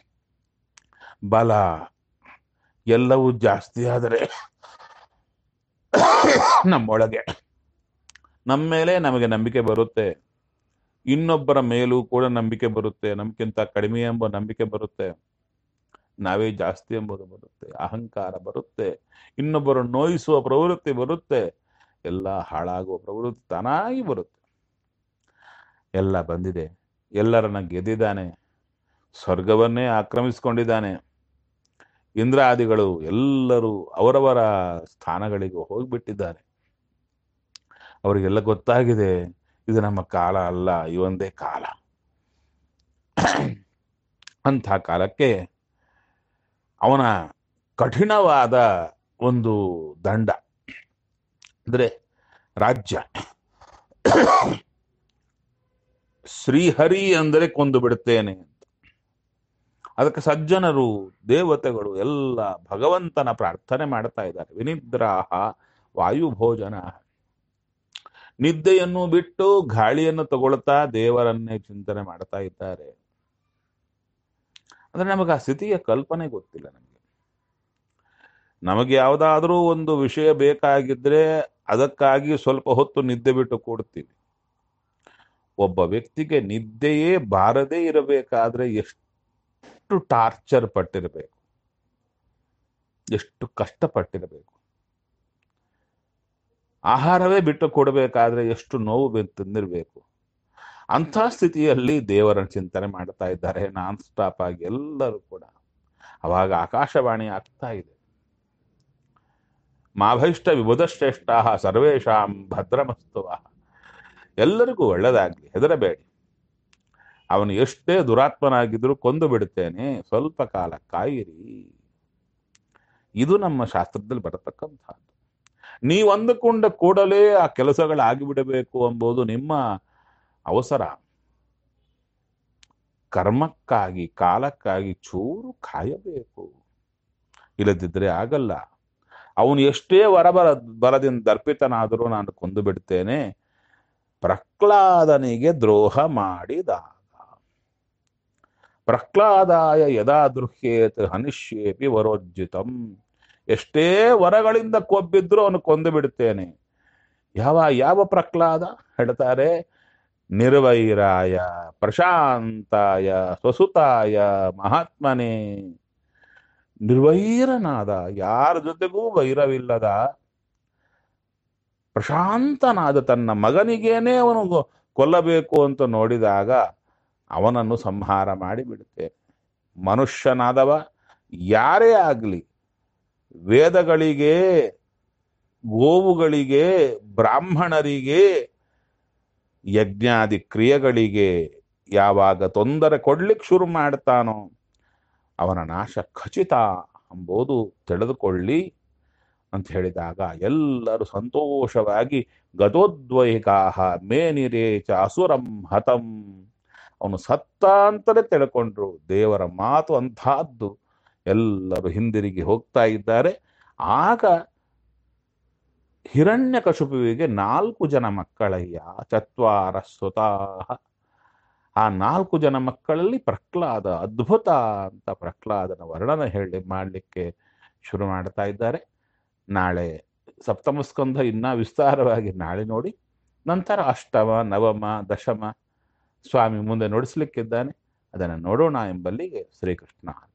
ಬಲ ಎಲ್ಲವೂ ಜಾಸ್ತಿ ಆದರೆ ನಮ್ಮೊಳಗೆ ನಮ್ಮ ಮೇಲೆ ನಮಗೆ ನಂಬಿಕೆ ಬರುತ್ತೆ ಇನ್ನೊಬ್ಬರ ಮೇಲೂ ಕೂಡ ನಂಬಿಕೆ ಬರುತ್ತೆ ನಮ್ಗಿಂತ ಕಡಿಮೆ ಎಂಬ ನಂಬಿಕೆ ಬರುತ್ತೆ ನಾವೇ ಜಾಸ್ತಿ ಎಂಬುದು ಬರುತ್ತೆ ಅಹಂಕಾರ ಬರುತ್ತೆ ಇನ್ನೊಬ್ಬರು ನೋಯಿಸುವ ಪ್ರವೃತ್ತಿ ಬರುತ್ತೆ ಎಲ್ಲ ಹಾಳಾಗುವ ಪ್ರವೃತ್ತಿ ತಾನಾಗಿ ಬರುತ್ತೆ ಎಲ್ಲ ಬಂದಿದೆ ಎಲ್ಲರನ್ನ ಗೆದ್ದಿದ್ದಾನೆ ಸ್ವರ್ಗವನ್ನೇ ಆಕ್ರಮಿಸಿಕೊಂಡಿದ್ದಾನೆ ಇಂದ್ರಾದಿಗಳು ಎಲ್ಲರೂ ಅವರವರ ಸ್ಥಾನಗಳಿಗೆ ಹೋಗ್ಬಿಟ್ಟಿದ್ದಾರೆ ಅವರಿಗೆಲ್ಲ ಗೊತ್ತಾಗಿದೆ ಇದು ನಮ್ಮ ಕಾಲ ಅಲ್ಲ ಇವೊಂದೇ ಕಾಲ ಅಂಥ ಕಾಲಕ್ಕೆ ಅವನ ಕಠಿಣವಾದ ಒಂದು ದಂಡ ಅಂದ್ರೆ ರಾಜ್ಯ ಶ್ರೀಹರಿ ಅಂದರೆ ಕೊಂದು ಬಿಡುತ್ತೇನೆ ಅಂತ ಅದಕ್ಕೆ ಸಜ್ಜನರು ದೇವತೆಗಳು ಎಲ್ಲ ಭಗವಂತನ ಪ್ರಾರ್ಥನೆ ಮಾಡ್ತಾ ಇದ್ದಾರೆ ವಿನಿದ್ರಾಹ ವಾಯುಭೋಜನ ನಿದ್ದೆಯನ್ನು ಬಿಟ್ಟು ಗಾಳಿಯನ್ನು ತಗೊಳ್ತಾ ದೇವರನ್ನೇ ಚಿಂತನೆ ಮಾಡ್ತಾ ಇದ್ದಾರೆ ಅಂದ್ರೆ ನಮಗೆ ಆ ಸ್ಥಿತಿಯ ಕಲ್ಪನೆ ಗೊತ್ತಿಲ್ಲ ನಮಗೆ ನಮಗೆ ಯಾವುದಾದ್ರೂ ಒಂದು ವಿಷಯ ಬೇಕಾಗಿದ್ರೆ ಅದಕ್ಕಾಗಿ ಸ್ವಲ್ಪ ಹೊತ್ತು ನಿದ್ದೆ ಬಿಟ್ಟು ಕೊಡ್ತೀವಿ ಒಬ್ಬ ವ್ಯಕ್ತಿಗೆ ನಿದ್ದೆಯೇ ಬಾರದೇ ಇರಬೇಕಾದ್ರೆ ಎಷ್ಟು ಟಾರ್ಚರ್ ಪಟ್ಟಿರಬೇಕು ಎಷ್ಟು ಕಷ್ಟಪಟ್ಟಿರಬೇಕು ಆಹಾರವೇ ಬಿಟ್ಟು ಕೊಡಬೇಕಾದ್ರೆ ಎಷ್ಟು ನೋವು ಬೆ- ತಿಂದಿರ್ಬೇಕು ಅಂಥ ಸ್ಥಿತಿಯಲ್ಲಿ ದೇವರ ಚಿಂತನೆ ಮಾಡ್ತಾ ಇದ್ದಾರೆ ನಾನ್ ಸ್ಟಾಪ್ ಆಗಿ ಎಲ್ಲರೂ ಕೂಡ ಅವಾಗ ಆಕಾಶವಾಣಿ ಆಗ್ತಾ ಇದೆ ಮಾಭೈಷ್ಟ ವಿಬುಧ ಶ್ರೇಷ್ಠ ಸರ್ವೇಶಾಂ ಭದ್ರಮಸ್ತುವ ಎಲ್ಲರಿಗೂ ಒಳ್ಳೆದಾಗ್ಲಿ ಹೆದರಬೇಡಿ ಅವನು ಎಷ್ಟೇ ದುರಾತ್ಮನಾಗಿದ್ರೂ ಕೊಂದು ಬಿಡುತ್ತೇನೆ ಸ್ವಲ್ಪ ಕಾಲ ಕಾಯಿರಿ ಇದು ನಮ್ಮ ಶಾಸ್ತ್ರದಲ್ಲಿ ಬರತಕ್ಕಂಥದ್ದು ನೀವು ಅಂದುಕೊಂಡ ಕೂಡಲೇ ಆ ಕೆಲಸಗಳಾಗಿಬಿಡಬೇಕು ಎಂಬುದು ನಿಮ್ಮ ಅವಸರ ಕರ್ಮಕ್ಕಾಗಿ ಕಾಲಕ್ಕಾಗಿ ಚೂರು ಕಾಯಬೇಕು ಇಲ್ಲದಿದ್ದರೆ ಆಗಲ್ಲ ಅವನು ಎಷ್ಟೇ ವರಬರ ಬರದಿಂದ ದರ್ಪಿತನಾದರೂ ನಾನು ಕೊಂದು ಬಿಡ್ತೇನೆ ಪ್ರಹ್ಲಾದನಿಗೆ ದ್ರೋಹ ಮಾಡಿದಾಗ ಪ್ರಹ್ಲಾದಾಯ ಯದಾ ದೃಹ್ಯೇತ್ ಹನಿಷ್ಯೇಪಿ ವರೋಜ್ಜಿತಂ ಎಷ್ಟೇ ವರಗಳಿಂದ ಕೊಬ್ಬಿದ್ರು ಅವನು ಕೊಂದು ಬಿಡ್ತೇನೆ ಯಾವ ಯಾವ ಪ್ರಹ್ಲಾದ ಹೇಳ್ತಾರೆ ನಿರ್ವೈರಾಯ ಪ್ರಶಾಂತಾಯ ಸ್ವಸುತಾಯ ಮಹಾತ್ಮನೇ ನಿರ್ವೈರನಾದ ಯಾರ ಜೊತೆಗೂ ವೈರವಿಲ್ಲದ ಪ್ರಶಾಂತನಾದ ತನ್ನ ಮಗನಿಗೇನೆ ಅವನು ಗೊ- ಕೊಲ್ಲಬೇಕು ಅಂತ ನೋಡಿದಾಗ ಅವನನ್ನು ಸಂಹಾರ ಮಾಡಿ ಬಿಡುತ್ತೇನೆ ಮನುಷ್ಯನಾದವ ಯಾರೇ ಆಗಲಿ ವೇದಗಳಿಗೆ ಗೋವುಗಳಿಗೆ ಬ್ರಾಹ್ಮಣರಿಗೆ ಯಜ್ಞಾದಿ ಕ್ರಿಯೆಗಳಿಗೆ ಯಾವಾಗ ತೊಂದರೆ ಕೊಡ್ಲಿಕ್ಕೆ ಶುರು ಮಾಡ್ತಾನೋ ಅವನ ನಾಶ ಖಚಿತ ಎಂಬುದು ತಿಳಿದುಕೊಳ್ಳಿ ಅಂತ ಹೇಳಿದಾಗ ಎಲ್ಲರೂ ಸಂತೋಷವಾಗಿ ಗದೋದ್ವೈಕಾಹ ಮೇನಿರೇಚ ಅಸುರಂ ಹತಂ ಅವನು ಸತ್ತ ಅಂತಲೇ ತಿಳ್ಕೊಂಡ್ರು ದೇವರ ಮಾತು ಅಂತಹದ್ದು ಎಲ್ಲರೂ ಹಿಂದಿರುಗಿ ಹೋಗ್ತಾ ಇದ್ದಾರೆ ಆಗ ಹಿರಣ್ಯಕಶುಪುವಿಗೆ ನಾಲ್ಕು ಜನ ಮಕ್ಕಳಯ್ಯ ಚತ್ವಾರ ಸುತಾಹ ಆ ನಾಲ್ಕು ಜನ ಮಕ್ಕಳಲ್ಲಿ ಪ್ರಹ್ಲಾದ ಅದ್ಭುತ ಅಂತ ಪ್ರಹ್ಲಾದನ ವರ್ಣನ ಹೇಳಿ ಮಾಡಲಿಕ್ಕೆ ಶುರು ಮಾಡ್ತಾ ಇದ್ದಾರೆ ನಾಳೆ ಸಪ್ತಮ ಸ್ಕಂಧ ಇನ್ನ ವಿಸ್ತಾರವಾಗಿ ನಾಳೆ ನೋಡಿ ನಂತರ ಅಷ್ಟಮ ನವಮ ದಶಮ ಸ್ವಾಮಿ ಮುಂದೆ ನುಡಿಸ್ಲಿಕ್ಕಿದ್ದಾನೆ ಅದನ್ನು ನೋಡೋಣ ಎಂಬಲ್ಲಿಗೆ ಶ್ರೀಕೃಷ್ಣ